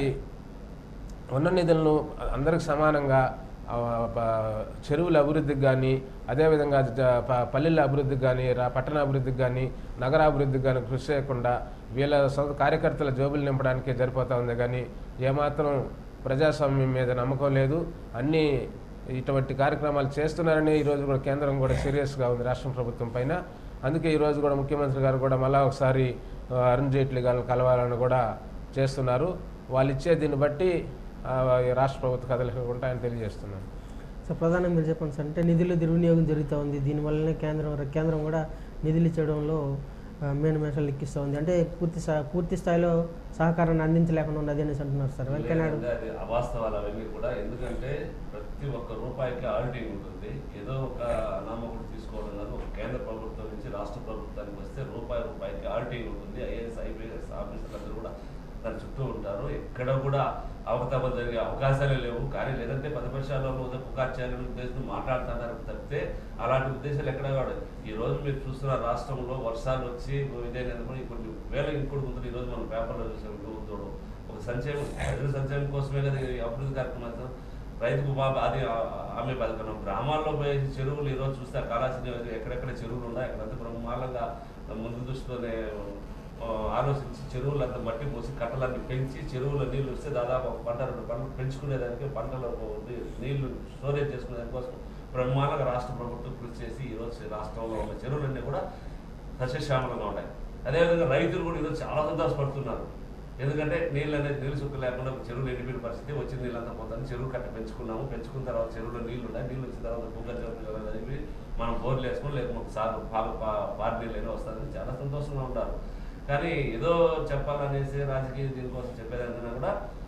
ఉన్న నిధులను అందరికి సమానంగా ఆ, ప- చెరువుల అభివృద్ధికి కానీ అదేవిధంగా జ- ప- పల్లెల అభివృద్ధికి కానీ రా పట్టణ అభివృద్ధికి కానీ నగరాభివృద్ధికి కానీ కృషి చేయకుండా వీళ్ళ సొంత కార్యకర్తల జోబులు నింపడానికే సరిపోతా ఉంది కానీ ఏమాత్రం ప్రజాస్వామ్యం మీద నమ్మకం లేదు అన్నీ ఇటువంటి కార్యక్రమాలు చేస్తున్నారని ఈరోజు కూడా కేంద్రం కూడా సీరియస్గా ఉంది రాష్ట్ర ప్రభుత్వం పైన అందుకే ఈరోజు కూడా ముఖ్యమంత్రి గారు కూడా మళ్ళా ఒకసారి ఆ, అరుణ్ జైట్లీ గారిని కలవాలని కూడా చేస్తున్నారు వాళ్ళు ఇచ్చే దీన్ని బట్టి ఆ, ఈ రాష్ట్ర ప్రభుత్వ కథలు ఉంటాయని తెలియజేస్తున్నాను సో ప్రధానంగా మీరు చెప్పండి సార్ అంటే నిధుల దుర్వినియోగం జరుగుతూ ఉంది దీనివల్లనే కేంద్రం కేంద్రం కూడా నిధులు ఇచ్చడంలో మెయిన్ మేషాలు లెక్కిస్తూ ఉంది అంటే పూర్తి స్థా- పూర్తి స్థాయిలో సహకారాన్ని అందించలేకుండా ఉన్నది అనేసి అంటున్నారు సార్ వెంకయ్యనాయుడు లేదండి, అది అవాస్తవాలు అవన్నీ కూడా ఎందుకంటే ప్రతి ఒక్క రూపాయికి ఆడిటింగ్ ఉంటుంది ఏదో ఒక అనామకుడు తీసుకోవడం కాదు ఒక కేంద్ర ప్రభుత్వం నుంచి రాష్ట్ర ప్రభుత్వానికి వస్తే రూపాయి రూపాయికి ఆడిటింగ్ ఉంటుంది ఐఏఎస్ ఐపీఎస్ ఆఫీసర్లు అందరూ కూడా దాని చుట్టూ ఉంటారు ఎక్కడ కూడా అవకతవకలు జరిగే అవకాశాలే లేవు కానీ లేదంటే ప్రతిపక్షాల్లో పుకార్ చేయాలనే ఉద్దేశంతో మాట్లాడుతున్నారు తప్పితే అలాంటి ఉద్దేశాలు ఎక్కడ కాదు ఈ రోజు మీరు చూస్తున్న రాష్ట్రంలో వర్షాలు వచ్చి ఇదే నెలలో కొన్ని వేల ఇంకుడు ముందు ఈ రోజు మనం పేపర్లో చూసాం చూడు ఒక సంక్షేమం ప్రజల సంక్షేమం కోసమే కదా ఈ అభివృద్ధి కార్యక్రమాలు రైతుకు బాబా అది ఆ- ఆమె పథకం గ్రామాల్లో పోయి చెరువులు ఈ రోజు చూస్తే కాలాసిన ఎక్కడెక్కడ చెరువులు ఉన్నాయి అక్కడంతా బ్రహ్మాండంగా ముందు దృష్టిలోనే ఆ, ఆలోచించి చెరువులంతా మట్టి పోసి కట్టలన్నీ పెంచి చెరువుల నీళ్లు వస్తే దాదాపు ఒక పంట రెండు పంటలు పెంచుకునేదానికి పంటలు నీ- నీళ్లు స్టోరేజ్ చేసుకునే దానికోసం బ్రహ్మాండంగా రాష్ట్ర ప్రభుత్వం కృషి చేసి ఈ రోజు రాష్ట్రంలో ఉన్న చెరువులన్నీ కూడా సస్యశ్యామలంగా ఉన్నాయి అదేవిధంగా రైతులు కూడా ఈరోజు చాలా సంతోషపడుతున్నారు ఎందుకంటే నీళ్ళు అనేది నీళ్ళు సుక్క లేకుండా చెరువులు ఎండిపోయిన పరిస్థితి వచ్చిన నీళ్ళంతా పోతాను చెరువు కట్ట పెంచుకున్నాము పెంచుకున్న తర్వాత చెరువులో నీళ్లు ఉన్నాయి నీళ్ళు వచ్చిన తర్వాత భూగర్భ చదివి మనం బోర్లు వేసుకుని లేకపోతే సార్ పాలు పా- పారి నీళ్ళు అయినా వస్తుంది చాలా సంతోషంగా ఉంటారు కానీ ఏదో చెప్పాలనేసి రాజకీయ దీనికోసం చెప్పేదానికన్నా కూడా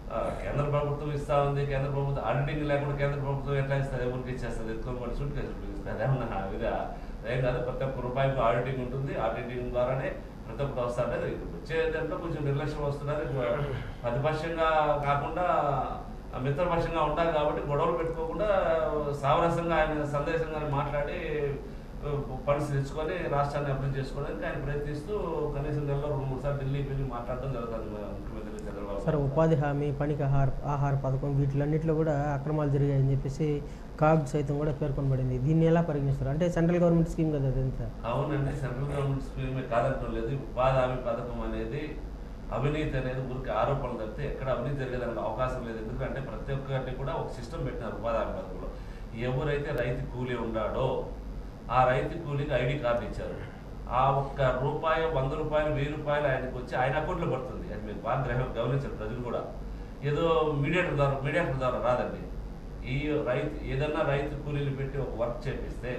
ఆ, కేంద్ర ప్రభుత్వం ఇస్తా ఉంది కేంద్ర ప్రభుత్వం ఆడిటింగ్ లేకుండా కేంద్ర ప్రభుత్వం ఎట్లా ఇస్తుంది ఊరికి ఇచ్చేస్తుంది ఎత్తుకొని సూట్ కేసు ఇస్తుంది అదేమన్నా ఇదా అదేం కాదు ప్రతి ఒక్క రూపాయికి ఆడిటింగ్ ఉంటుంది ఆడిటింగ్ ద్వారానే ప్రతి ఒక్కటి వస్తా అంటే వచ్చే దాంట్లో కొంచెం నిర్లక్ష్యం వస్తున్నది ప్రతిపక్షంగా కాకుండా ఆ మిత్రపక్షంగా ఉండాలి కాబట్టి గొడవలు పెట్టుకోకుండా సామరస్యంగా ఆయన సందేశంగా మాట్లాడి ఆ, ఫండ్స్ తెచ్చుకొని రాష్ట్రాన్ని అభివృద్ధి చేసుకోవడానికి ఆయన ప్రయత్నిస్తూ కనీసం నెలలో రెండు మూడు సార్లు ఢిల్లీకి వెళ్ళి మాట్లాడడం జరుగుతుంది మన ముఖ్యమంత్రి చంద్రబాబు సార్ ఉపాధి హామీ పనికి ఆహార ఆహార పథకం వీటిలన్నింటిలో కూడా అక్రమాలు జరిగాయని చెప్పేసి కాగ్ సైతం కూడా పేర్కొనబడింది దీన్ని ఎలా పరిగణిస్తారు అంటే సెంట్రల్ గవర్నమెంట్ స్కీమ్ కదా అదంతా అవునండి సెంట్రల్ గవర్నమెంట్ స్కీమ్ కాదంటం లేదు ఉపాధి హామీ పథకం అనేది అవినీతి అనేది ఊరికి ఆరోపణలు తప్పితే ఎక్కడ అవినీతి జరిగేదానికి అవకాశం లేదు ఎందుకంటే ప్రతి ఒక్కటి కూడా ఒక సిస్టమ్ పెట్టినారు ఉపాధి హామీ పథకంలో ఎవరైతే రైతు కూలీ ఉన్నాడో ఆ రైతు కూలీకి ఐడి కార్డు ఇచ్చారు ఆ ఒక్క రూపాయి వంద రూపాయలు వెయ్యి రూపాయలు ఆయనకు వచ్చి ఆయన అకౌంట్లో పడుతుంది అది మీరు బాగా గ్రహం గమనించారు ప్రజలు కూడా ఏదో మీడియేటర్ ద్వారా మీడియేటర్ ద్వారా రాదండి ఈ రైతు ఏదన్నా రైతు కూలీలు పెట్టి ఒక వర్క్ చేపిస్తే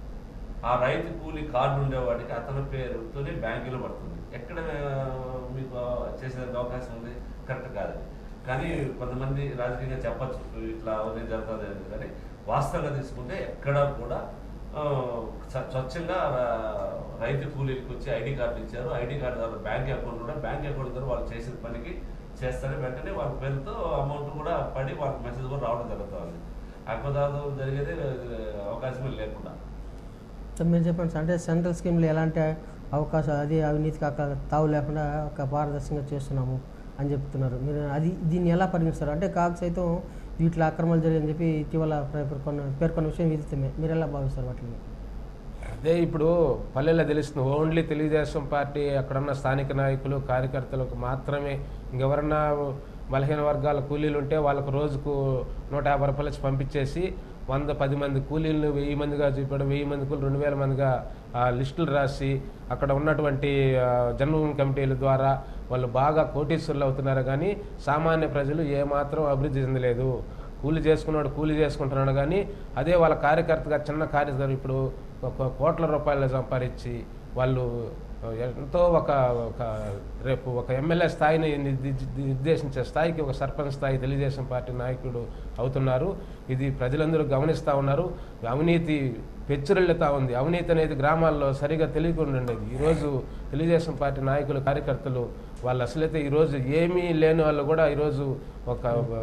ఆ రైతు కూలి కార్డు ఉండేవాడికి అతని పేరుతోనే బ్యాంకులో పడుతుంది ఎక్కడ ఆ, మీకు చేసేందుకు అవకాశం ఉంది కరెక్ట్ కాదు కానీ కొంతమంది రాజకీయంగా చెప్పచ్చు ఇట్లా అవన్నీ జరుగుతుంది అని కానీ వాస్తవంగా తీసుకుంటే ఎక్కడ కూడా ఆ, స్వ- స్వచ్ఛంగా ఆ, రైతు కూలీలకు వచ్చి ఐడి కార్డు ఇచ్చారు ఐడి కార్డు ద్వారా బ్యాంక్ అకౌంట్ కూడా బ్యాంక్ అకౌంట్ ద్వారా వాళ్ళు చేసిన పనికి చేస్తారు వెంటనే వాళ్ళ పేరుతో అమౌంట్ కూడా పడి వాళ్ళకి మెసేజ్ కూడా రావడం జరుగుతుంది అక్రదార్థం జరిగేది ఆ, అవకాశమే లేకుండా సార్ మీరు చెప్పండి సార్ అంటే సెంట్రల్ స్కీమ్లో ఎలాంటి అవకాశాలు అది అవినీతి కాక తావు లేకుండా ఒక పారదర్శకంగా చేస్తున్నాము అని చెప్తున్నారు మీరు అది దీన్ని ఎలా పరిగణిస్తారు అంటే కాగ్ సైతం వీటిలో అక్రమాలు జరిగాయని చెప్పి ఇటీవల పేర్కొన్న పేర్కొన్న విషయం విదితమే మీరు ఎలా భావిస్తారు వాటిని అదే ఇప్పుడు పల్లెల్లో తెలుస్తుంది ఓన్లీ తెలుగుదేశం పార్టీ అక్కడున్న స్థానిక నాయకులు కార్యకర్తలకు మాత్రమే ఇంకెవరన్నా బలహీన వర్గాల కూలీలు ఉంటే వాళ్ళకు రోజుకు నూట యాభై రూపాయలు ఇచ్చి పంపించేసి వంద పది మంది కూలీలను వెయ్యి మందిగా చూపాడు వెయ్యి మంది కూలీలు రెండు వేల మందిగా ఆ, లిస్టులు రాసి అక్కడ ఉన్నటువంటి ఆ, జన్మభూమి కమిటీల ద్వారా వాళ్ళు బాగా కోటీశ్వరులు అవుతున్నారు కానీ సామాన్య ప్రజలు ఏమాత్రం అభివృద్ధి చెందలేదు కూలి చేసుకున్నాడు కూలి చేసుకుంటున్నాడు కానీ అదే వాళ్ళ కార్యకర్తగా చిన్న కార్యకర్త ఇప్పుడు ఒక కోట్ల రూపాయలు సంపాదించి వాళ్ళు ఎంతో ఒక ఒక రేపు ఒక ఎమ్మెల్యే స్థాయిని నిర్ది- నిర్దేశించే స్థాయికి ఒక సర్పంచ్ స్థాయి తెలుగుదేశం పార్టీ నాయకుడు అవుతున్నారు ఇది ప్రజలందరూ గమనిస్తూ ఉన్నారు అవినీతి పెచ్చురెళ్తా ఉంది అవినీతి అనేది గ్రామాల్లో సరిగా తెలియకుండా ఉండేది ఈరోజు తెలుగుదేశం పార్టీ నాయకులు కార్యకర్తలు వాళ్ళు అసలైతే ఈరోజు ఏమీ లేని వాళ్ళు కూడా ఈరోజు ఒక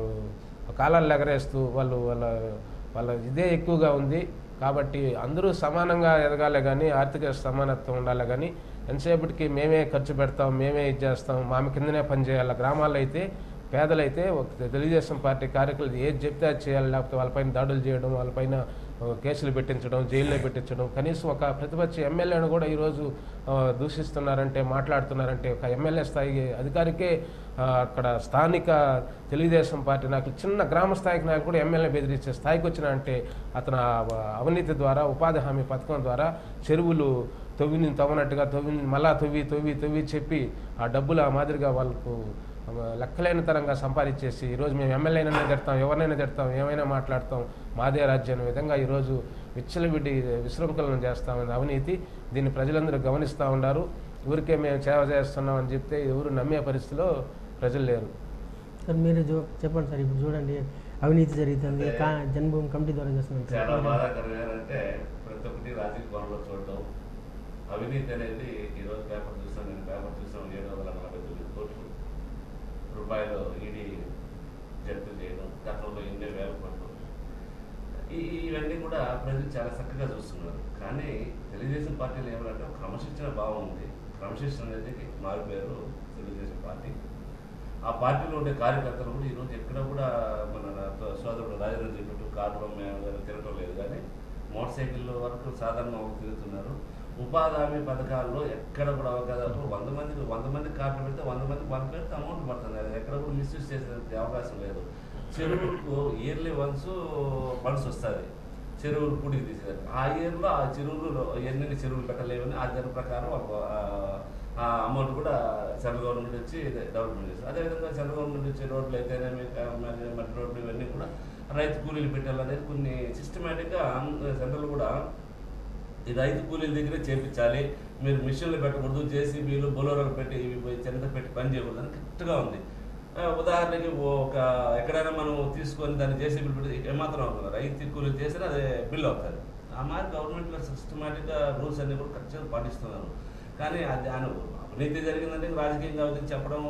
కాలాలు ఎగరేస్తూ వాళ్ళు వాళ్ళ వాళ్ళ ఇదే ఎక్కువగా ఉంది కాబట్టి అందరూ సమానంగా ఎదగాలి కానీ ఆర్థిక సమానత్వం ఉండాలి కానీ ఎంతసేపటికి మేమే ఖర్చు పెడతాం మేమే ఇది చేస్తాం మామి కిందనే పని చేయాలి గ్రామాల్లో అయితే పేదలైతే ఒక తెలుగుదేశం పార్టీ కార్యకర్తలు ఏది చెప్తే అది చేయాలి లేకపోతే వాళ్ళపైన దాడులు చేయడం వాళ్ళపైన ఆ, కేసులు పెట్టించడం జైల్లో పెట్టించడం కనీసం ఒక ప్రతిపక్ష ఎమ్మెల్యేను కూడా ఈరోజు ఆ, దూషిస్తున్నారంటే మాట్లాడుతున్నారంటే ఒక ఎమ్మెల్యే స్థాయి అధికారికే ఆ, అక్కడ స్థానిక తెలుగుదేశం పార్టీ నాయకులు చిన్న గ్రామ స్థాయికి నాయకులు కూడా ఎమ్మెల్యే బెదిరించే స్థాయికి వచ్చిన అంటే అతను ఆ అవినీతి ద్వారా ఉపాధి హామీ పథకం ద్వారా చెరువులు తవ్విని తవ్వనట్టుగా తవ్వి మళ్ళా తవ్వి తవ్వి తవ్వి చెప్పి ఆ డబ్బులు ఆ మాదిరిగా వాళ్ళకు లెక్కలేని తరంగా సంపాదించేసి ఈరోజు మేము ఎమ్మెల్యేనైనా తిడతాం ఎవరినైనా తిడతాం ఏమైనా మాట్లాడతాం మాదే రాజ్యం అనే విధంగా ఈరోజు విచ్చలవిడి విశృంఖలను చేస్తామని అవినీతి దీన్ని ప్రజలందరూ గమనిస్తూ ఉన్నారు ఊరికే మేము సేవ చేస్తున్నాం అని చెప్తే ఎవరు నమ్మే పరిస్థితిలో ప్రజలు లేరు సార్ మీరు చూ- చెప్పండి సార్ ఇప్పుడు చూడండి అవినీతి జరుగుతుంది కా జన్మభూమి కమిటీ ద్వారా చాలా చేస్తున్నారు బాధాకరం ఏంటంటే ప్రతి ఒక్కటి రాజకీయ కోణంలో చూడటం అవినీతి అనేది ఈరోజు పేపర్ చూసాను నేను పేపర్ చూసాను ఏడు వందల నలభై తొమ్మిది కోట్లు రూపాయలు ఈడీ జప్తు చేయడం గతంలో ఎన్నో వేల కోట్లు ఈ ఇవన్నీ కూడా ప్రజలు చాలా చక్కగా చూస్తున్నారు కానీ తెలుగుదేశం పార్టీలో ఏమంటే ఒక క్రమశిక్షణ భావం ఉంది క్రమశిక్షణ అనేది మారిపోయారు తెలుగుదేశం పార్టీ ఆ పార్టీలో ఉండే కార్యకర్తలు కూడా ఈరోజు ఎక్కడ కూడా మన తో- సోదరుడు రాజేంద్ర చెప్పినట్టు కారులో మేము తిరగటం లేదు కానీ మోటార్ సైకిల్ వరకు సాధారణంగా వాళ్ళు తిరుగుతున్నారు ఉపాధి హామీ పథకాల్లో ఎక్కడ కూడా అవకాశాలు వంద మందికి వంద మంది కార్డులు పెడితే వంద మందికి వన్ పెడితే అమౌంట్ పడుతుంది అది ఎక్కడ కూడా మిస్యూజ్ చేసే అవకాశం లేదు చెరువులకు ఇయర్లీ వన్స్ ఫండ్స్ వస్తుంది చెరువులు పూడికి తీసేదాన్ని ఆ ఇయర్లో ఆ చెరువులు ఎన్ని చెరువులు పెట్టలేవని ఆ దాని ప్రకారం వాళ్ళకు ఆ- ఆ అమౌంట్ కూడా సెంట్రల్ గవర్నమెంట్ వచ్చి డెవలప్మెంట్ చేస్తారు అదేవిధంగా సెంట్రల్ గవర్నమెంట్ వచ్చే రోడ్లు అయితేనేమి క- మరి మట్టి రోడ్లు ఇవన్నీ కూడా రైతు కూలీలు పెట్టాలనేది కొన్ని సిస్టమేటిక్గా సెంట్రల్ కూడా ఈ రైతు కూలీల దగ్గరే చేపించాలి మీరు మిషన్లు పెట్టకూడదు జేసీబీలు బొలోరాలు పెట్టి ఇవి పోయి చెంత పెట్టి పని చేయకూడదు అని కరెక్ట్గా ఉంది ఆ, ఉదాహరణకి ఒక ఎక్కడైనా మనం తీసుకొని దాన్ని చేసి బిల్ పెడితే ఏమాత్రం అవుతుంది రైతు కూలి చేసినా అదే బిల్ అవుతుంది ఆ మాదిరి గవర్నమెంట్లో సిస్టమేటిక్గా రూల్స్ అన్ని కూడా ఖచ్చితంగా పాటిస్తున్నారు కానీ అది ఆయన అవినీతి జరిగిందంటే రాజకీయం కాబట్టి చెప్పడం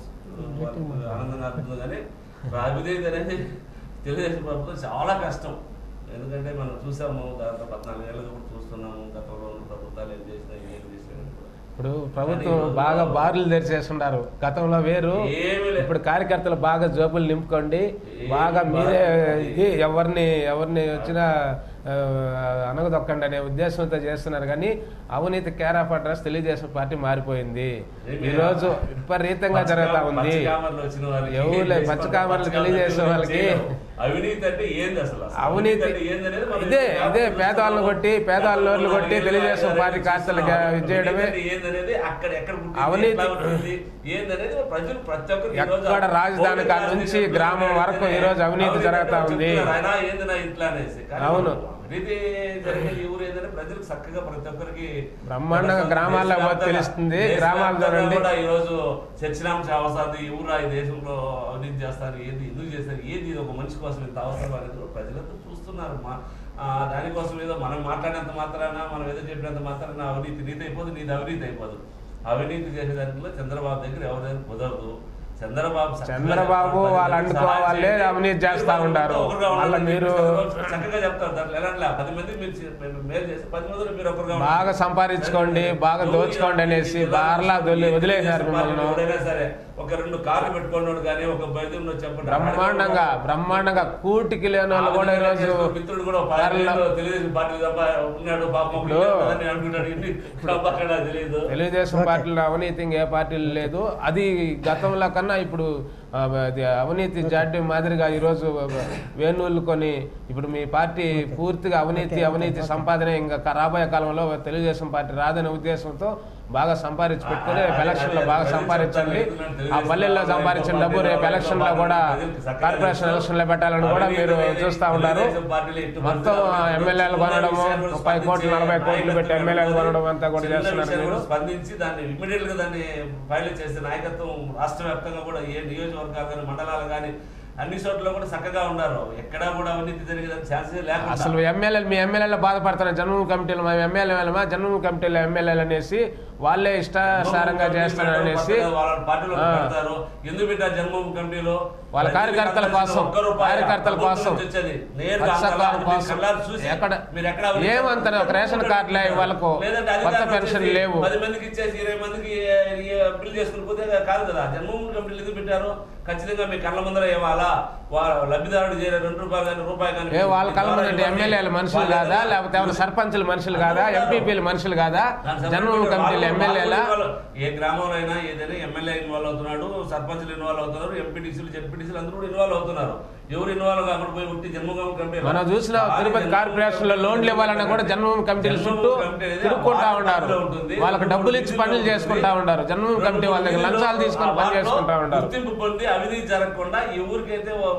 ఆనందంగా అనిపిస్తుంది కానీ అవినీతి అనేది తెలుగుదేశం ప్రభుత్వం చాలా కష్టం ఎందుకంటే మనం చూసాము దాంట్లో పద్నాలుగు ఏళ్ళగా కూడా చూస్తున్నాము గతంలో ఉన్న ప్రభుత్వాలు ఏం చేసినా ఏం చేసినా కూడా. ఇప్పుడు ప్రభుత్వం కానీ బాగా బారులు తెరిచేస్తున్నారు గతంలో వేరు ఏమీ లేదు. ఇప్పుడు కార్యకర్తలు బాగా జోబులు నింపుకోండి ఏమీ బాగా మీరే బాగా ఇది ఎవరిని ఎవరిని వచ్చినా ఆ, అనగదొక్కండి అనే ఉద్దేశంతో చేస్తున్నారు కానీ అవినీతి care of address Telugudesam party మారిపోయింది ఏమీ ఈ రోజు విపరీతంగా జరుగుతా పచ్చ- ఉంది పచ్చకామర్లు వచ్చిన వాళ్ళకి ఎవరులే ఏం పచ్చకామర్లు పచ్చకామర్లు తెలియజేసే వాళ్ళకి చేయలేము. అవినీతి అంటే ఏంది అసలు అసలు అవినీతి అంటే ఏంది అనేది మనం ఇదే ఇప్పుడు ఇదే వ్యాపారం పేదవాళ్ళని చూస్తున్నాము. కొట్టి పేదవాళ్ళ నోర్లు కొట్టి నాలుగేళ్ళు, తెలుగుదేశం ఐదారు పార్టీ ఏళ్ళు కార్తలకి చూస్తున్నాము. ఇది చేయడమే అవినీతి అంటే ఏందనేది అక్కడ ఎక్కడ పుట్టింది, అవినీతి- ఎట్లా ఉంటుంది, ఏందనేది ప్రజలు ప్రతి ఒక్కరు ఈ రోజు ఎక్కడ రాజధాని కాడ నుంచి గ్రామం వరకు ఈ రోజు అవినీతి జరుగుతా ఉంది. చెప్తున్నారు, ఆయన ఏంది నా ఇట్లా అనేసి కానీ అవును. అవినీతి జరిగేది ఈ ఊరు ఏంటంటే ప్రజలకు చక్కగా ప్రతి ఒక్కరికి బ్రహ్మాండంగా గ్రామాల్లో పోతే తెలుస్తుంది. గ్రామాల్లో రండి. కూడా ఈ రోజు చర్చనాంశ అవసరం ఈ ఊరు ఈ దేశంలో అవినీతి చేస్తారు ఏది ఎందుకు చేస్తారు ఏది ఇది ఒక మనిషి కోసం ఇంత అవసరం అనేది కూడా ప్రజలంతా చూస్తున్నారు మా ఆ, దానికోసం ఏదో మనం మాట్లాడినంత మాత్రాన మనం ఏదో చెప్పినంత మాత్రాన అవినీతి నీతి అయిపోదు నీది అవినీతి అయిపోదు అవినీతి చేసే దాంట్లో చంద్రబాబు దగ్గర ఎవరి దగ్గర కుదరదు చంద్రబాబు చక్కగా చంద్రబాబు చెప్తారు. వాళ్ళు అనుకోవాలే చేయండి. అవినీతి చేస్తా మీరు ఉంటారు. ఒకరుగా మళ్ళా ఉండండి. మీరు చక్కగా చెప్తారు దాంట్లో ఎలా పది మంది మీరు చే- మీరు మేలు చేసి పది మందిలో మీరు ఒకరుగా ఉండండి. బాగా సంపాదించుకోండి, బాగా నువ్వు దోచుకోండి అనేసి ఈ బార్లా వదిలి- ఈ వదిలేశారు తెలుగుదేశం మిమ్మల్ని. పార్టీ ఎవరైనా సరే ఒక రెండు కార్లు పెట్టుకున్నాడు కానీ ఒక బయట ఉన్న చెప్పండి బ్రహ్మాండంగా బ్రహ్మాండంగా కూటికి లేని వాళ్ళు కూడా ఈరోజు మిత్రుడు కూడా ఒక పది ధరలో- ఏళ్ళు తెలుగుదేశం పార్టీ తప్ప ఉన్నాడు పాపం ఇప్పుడు- అని అనుకుంటాడు ఇన్ని అక్కడ తెలియదు తెలుగుదేశం ఓకే. పార్టీలో అవినీతి ఇంక ఏ పార్టీలు లేదు అది గతంలో కన్నా ఇప్పుడు ఆ, అది అవినీతి జాడ్యం మాదిరిగా ఈరోజు వేణువులు కొని ఇప్పుడు మీ పార్టీ పూర్తిగా అవినీతి ఓకే, అవినీతి ఓకే. సంపాదన ఇంకా రాబోయే కాలంలో తెలుగుదేశం పార్టీ రాదనే ఉద్దేశంతో బాగా సంపాదించి పెట్టుకుని రేపు ఎలక్షన్ లో బాగా సంపాదించండి ఆ పల్లెల్లో సంపాదించిన డబ్బు రేపు ఎలక్షన్ లో కూడా కార్పొరేషన్ ఎలక్షన్ లో పెట్టాలని కూడా మీరు చూస్తా ఉన్నారు మొత్తం ఎమ్మెల్యేలు కొనడము ముప్పై కోట్లు నలభై కోట్లు పెట్టి ఎమ్మెల్యేలు కొనడం అంతా కూడా చిన్న చేస్తున్నారు విషయాన్ని మీరు కూడా స్పందించి దాన్ని ఇమ్మీడియట్ గా దాన్ని ఫైల్ చేసే నాయకత్వం రాష్ట్ర వ్యాప్తంగా కూడా ఏ నియోజకవర్గాలు కానీ మండలాలు కానీ అన్ని చోట్ల కూడా చక్కగా ఉన్నారు ఎక్కడా కూడా అవినీతి జరిగేదానికి ఛాన్సే లేకుండా అసలు ఎమ్మెల్యేలు మీ ఎమ్మెల్యేలు బాధపడుతున్నారు జన్మభూమి కమిటీలు మా ఎమ్మెల్యేలమా జన్మభూమి కమిటీలో ఎమ్మెల్యేలు అనేసి వాళ్ళే ఇష్టాసారంగా చేస్తున్నారు అనేసి వాళ్ళ పార్టీలో ఆ. పెడతారు ఎందుకు పెట్టారు జన్మభూమి కమిటీలో వాళ్ళ కార్యకర్తల కోసం, ఒక్క రూపాయి కార్యకర్తల ప్రభుత్వం కోసం, నుంచి వచ్చేది. నేరుగా పచ్చకారు అంతలా మీరు కోసం. కళ్ళారా చూసి ఎక్కడ- మీరు ఎక్కడ అవినీతి ఏమంతరం ఒక రేషన్ కార్డులే వాళ్ళకు లేదంటే కొత్త అధికారులు పెన్షన్ వచ్చేసి లేవు. పది మందికి ఇచ్చేసి ఇరవై మందికి బిల్ చేసుకుని పోతే కాదు కదా జన్మభూమి కమిటీలు ఎందుకు పెట్టారు ఖచ్చితంగా మీ కళ్ళ ముందర ఇవ్వాలా వా- లబ్ధిదారుడు చేరే రెండు రూపాయలు కానీ రూపాయి కానీ ఏ వాళ్ళ కళ్ళ ముందు ఎమ్మెల్యేలు మనుషులు కాదా లేకపోతే ఏమైనా సర్పంచులు మనుషులు కాదా ఎంపీపీలు మనుషులు కాదా జన్మభూమి కమిటీలు ఎమ్మెల్యేలా ఏ గ్రామంలో అయినా ఏదైనా ఎమ్మెల్యే ఇన్వాల్వ్ అవుతున్నాడు సర్పంచ్లు ఇన్వాల్వ్ అవుతున్నారు ఎంపీటీసీలు జెడ్పీటీసీలు అందరూ కూడా ఇన్వాల్వ్ అవుతున్నారు ఎవరు ఇన్వాల్వ్ కాకుండా పోయి ఉంటే జన్మభూమి కమిటీ మనం చూసిన తిరుపతి కార్పొరేషన్ లో లోన్లు ఇవ్వాలన్నా కూడా జన్మభూమి కమిటీల చుట్టూ తిరుగుకుంటా ఉన్నారు వాళ్ళకి డబ్బులు ఇచ్చి పనులు చేసుకుంటా ఉన్నారు జన్మభూమి కమిటీ వాళ్ళ దగ్గర లంచాలు తీసుకొని పని చేసుకుంటా ఉన్నారు గుర్తింపు పొంది అవినీతి జరగకుండా ఈ ఊరికైతే ఓ-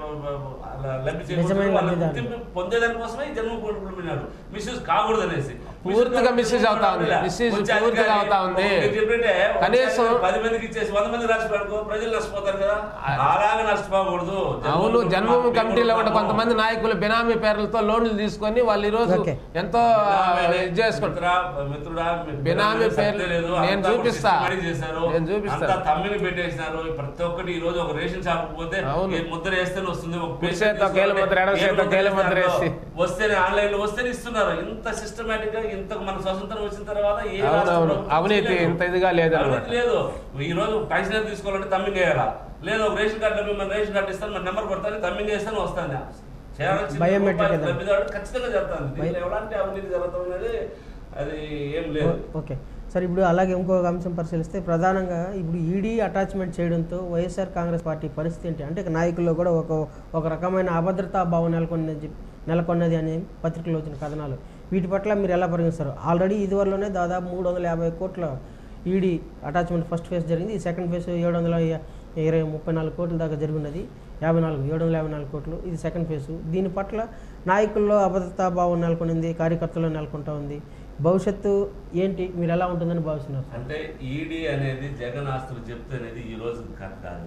అలా లబ్ధి నిజమైన చేకూరుతుందో వాళ్ళ లబ్ధిదారులు. గుర్తింపు పొందేదాని కోసమే ఈ జన్మ పొందుకున్నాడు మిస్యూజ్ కాకూడదు అనేసి పూర్తిగా misuse అవుతా ఉంది. misuse పూర్తిగా అవుతా ఉంది. కనీసం- పది మందికి ఇచ్చేసి వంద మంది రాష్ట్రాలకు ప్రజలు నష్టపోతారు కదా అలాగే నష్టపోకూడదు అవును జన్మభూమి కమిటీలో ఉన్న కొంతమంది నాయకులు బినామీ పేర్లతో లోన్లు తీసుకొని వాళ్ళు ఈ రోజు ఓకే. ఎంతో ఇది చేసుకుంటారు మిత్రా- మిత్రుడా మీ బినామీ పిల్లలు పేర్లు సత్తే లేదు, నేను అంతా కూడా చూపిస్తా. systematic చేశారు. నేను చూపిస్తా. అంతా తమ్మిని పెట్టేసినారు ప్రతి ఒక్కటి ఈ రోజు ఒక రేషన్ షాప్ పోతే అవును. ఈ ముద్ర వేస్తేనే వస్తుంది ఒక కుడి పేస్ట్ చేత్తో కేలు ముద్ర, ఎడమ ఏ చేత్తో కేలు ముద్ర వేసి. వస్తేనే ఆన్లైన్ లో వస్తేనే ఇస్తున్నారు ఇంత సిస్టమేటిక్ గా ఇంత మన స్వతంత్రం వచ్చిన తర్వాత ఏ అవును, రాష్ట్రంలో అవును. అవినీతి చేయలేదు. ఇంత ఇదిగా లేదన్నమాట. అవినీతి లేదు ఈ రోజు పెన్షన్ తీసుకోవాలంటే తమ్మింగ్ వేయాలా లేదు ఒక రేషన్ కార్డు మిమ్మల్ని రేషన్ కార్డు ఇస్తాను మన నెంబర్ కొడతాను తమ్మింగ్ వేస్తాను వస్తాను చేయాల్సిన Biometric రూపాయలు కదా. లబ్ధిదారుడు ఖచ్చితంగా చెప్తాను దీనిలో ఎలాంటి అవినీతి జరుగుతుంది అనేది అది ఏం లేదు ఓకే సార్ ఇప్పుడు అలాగే ఇంకొక అంశం పరిశీలిస్తే ప్రధానంగా ఇప్పుడు ఈడీ అటాచ్మెంట్ చేయడంతో వైఎస్ఆర్ కాంగ్రెస్ పార్టీ పరిస్థితి ఏంటి అంటే ఇక నాయకుల్లో కూడా ఒక ఒక రకమైన అభద్రతా భావం నెలకొన్నది చెప్పి- నెలకొన్నది అని పత్రికలో వచ్చిన కథనాలు వీటి పట్ల మీరు ఎలా పరిగణిస్తారు ఆల్రెడీ ఇదివరలోనే దాదాపు మూడు వందల యాభై కోట్ల ఈడీ అటాచ్మెంట్ ఫస్ట్ ఫేజ్ జరిగింది ఈ సెకండ్ ఫేజ్ ఏడు వందల ఇరవై ముప్పై నాలుగు కోట్ల దాకా జరిగినది యాభై నాలుగు ఏడు వందల యాభై నాలుగు కోట్లు ఇది సెకండ్ ఫేజ్ దీని పట్ల నాయకుల్లో అభద్రతా భావం నెలకొనింది కార్యకర్తల్లో నెలకొంటా ఉంది భవిష్యత్తు ఏంటి మీరు ఎలా ఉంటుందని భావిస్తున్నారు అంటే ఈడీ అనేది జగన్ ఆస్తులు చెప్తే అనేది ఈ రోజు కరెక్ట్ కాదు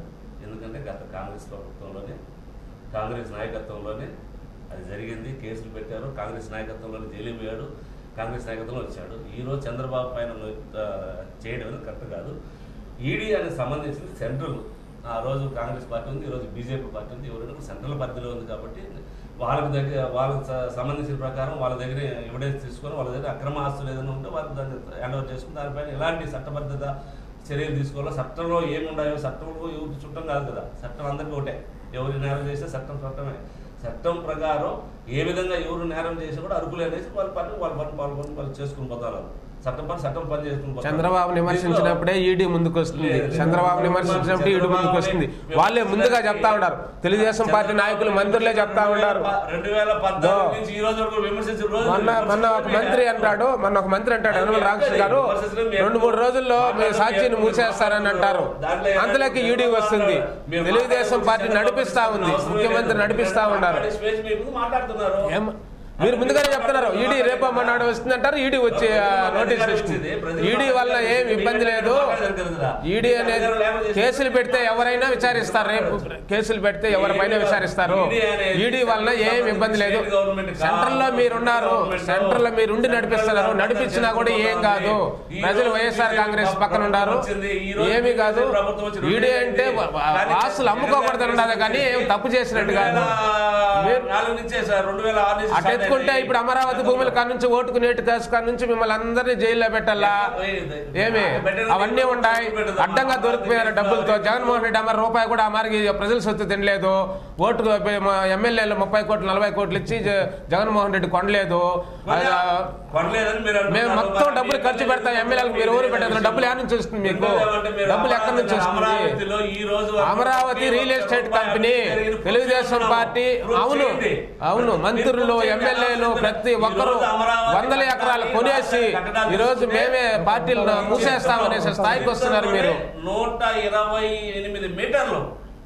ఎందుకంటే గత కాంగ్రెస్ ప్రభుత్వంలోనే కాంగ్రెస్ నాయకత్వంలోనే అది జరిగింది కేసులు పెట్టారు కాంగ్రెస్ నాయకత్వంలోనే జైలు పోయాడు కాంగ్రెస్ నాయకత్వంలో వచ్చాడు ఈరోజు చంద్రబాబు పైన ఆ, చేయడం అనేది కరెక్ట్ కాదు ఈడీ అనేది సంబంధించింది సెంట్రల్ ఆ రోజు కాంగ్రెస్ పార్టీ ఉంది ఈరోజు బీజేపీ పార్టీ ఉంది ఎవరైనా సెంట్రల్ పరిధిలో ఉంది కాబట్టి వాళ్ళకి దగ్గర వాళ్ళకి స- సంబంధించిన ప్రకారం వాళ్ళ దగ్గర ఎవిడెన్స్ తీసుకొని వాళ్ళ దగ్గర అక్రమ ఆస్తులు ఏదైనా ఉంటే వాళ్ళు దాన్ని హ్యాండ్ ఓవర్ చేసుకుని దానిపైన ఎలాంటి చట్టబద్ధత చర్యలు తీసుకోవాలో చట్టంలో ఏముండాయో చట్టంలో ఎవరికి చుట్టం కాదు కదా చట్టం అందరికీ ఒకటే ఎవరు నేరం చేస్తే చట్టం చట్టమే చట్టం ప్రకారం ఏ విధంగా ఎవరు నేరం చేసినా కూడా అరుకులు అనేసి వాళ్ళ పని వాళ్ళ పని వాళ్ళ పని వాళ్ళు చేసుకుని పోతారు చట్టం పని చట్టం పని చేసుకుని పోతారు. చంద్రబాబు విమర్శించినప్పుడే ఈడీ ముందుకు వస్తుంది లేదు. చంద్రబాబు విమర్శించినప్పుడు ఈడీ ముందుకు వస్తుంది వాళ్ళే ముందుగా చెప్తా ఉన్నారు తెలుగుదేశం పార్టీ నాయకులు మంత్రులే చెప్తా ఉన్నారు రెండు వేల పద్నాలుగు నుంచి ఈ రోజు వరకు విమర్శించిన రోజు మొన్న మొన్న ఒక మంత్రి అంటాడు మొన్న ఒక మంత్రి అంటాడు యనమల రామకృష్ణ గారు రెండు మూడు రోజుల్లో మీ సాక్షిని మూసేస్తారని అంటారు అంతలోకి ఈడీ వస్తుంది తెలుగుదేశం పార్టీ నడిపిస్తా ఉంది ముఖ్యమంత్రి నడిపిస్తా ఉన్నారు స్పేస్ మీ ముందు మాట్లాడుతున్నారు ఏం- మీరు ముందుగానే చెప్తున్నారు ఈడీ రేపు మన్నాడు వస్తుందంటారు ఈడీ వచ్చి ఆ, నోటీస్ ఇస్తుంది ఈడీ వల్ల ఏం ఇబ్బంది లేదు ఈడీ అనేది కేసులు పెడితే ఎవరైనా విచారిస్తారు రేపు కేసులు పెడితే ఎవరిపైన విచారిస్తారు ఈడీ వలన ఏం ఇబ్బంది లేదు సెంట్రల్ లో మీరున్నారు సెంట్రల్ లో మీరు ఉండి నడిపిస్తున్నారు నడిపించినా కూడా ఏం కాదు ప్రజలు వైఎస్ఆర్ కాంగ్రెస్ పక్కన ఉన్నారు ఏమీ కాదు ఈడీ అంటే ఆస్తులు అమ్ముకోకూడదు అన్నది కానీ ఏం తప్పు చేసినట్టు కాదు మీరు నాలుగు నుంచే సార్ రెండు వేల ఆరు నుంచి అటు స్టార్ట్ ఎత్తుకుంటే అయింది. ఇప్పుడు అమరావతి భూముల కాడ నుంచి ఓటుకు నేటి కేసు కాడ నుంచి మిమ్మల్ని అందరినీ జైల్లో పెట్టాలా ఏమి అవన్నీ ఉన్నాయి అడ్డంగా దొరికిపోయారు డబ్బులతో జగన్మోహన్ రెడ్డి అమ్మ రూపాయి కూడా ఆ మారికి ప్రజల సొత్తు తినలేదు ఓటు ఎమ్మెల్యేలు ముప్పై కోట్లు నలభై కోట్లు ఇచ్చి జ- జగన్మోహన్ రెడ్డి కొనలేదు అది, ఆ, కొనలేదని మీరు మేము అంటున్నారు. మొత్తం డబ్బులు ఖర్చు పెడతాం ఎమ్మెల్యేలకు మీరు ఊరు పెట్టారు డబ్బులు ఎక్కడి నుంచి వస్తుంది మీకు ఎందుకంటే మీరు డబ్బులు ఎక్కడి నుంచి వస్తుంది అమరావతిలో ఈ రోజు వరకు అమరావతి రియల్ ఎస్టేట్ కంపెనీ జరిగిన తెలుగుదేశం ప్రూఫ్ పార్టీ ప్రూఫ్ అవును చేయండి. అవును మంత్రులు ప్రూఫ్ చేయండి. ఎమ్మెల్యేలు ప్రతి ఈ ఒక్కరు రోజు అమరావతి వందల ఎకరాలు కట్టాలి, కొనేసి కట్టడాలు ఈ రోజు చూస్తే మేమే పార్టీలను మూసేస్తామనేసి స్థాయికి వస్తున్నారు మీరు నూట ఇరవై ఎనిమిది మీటర్లు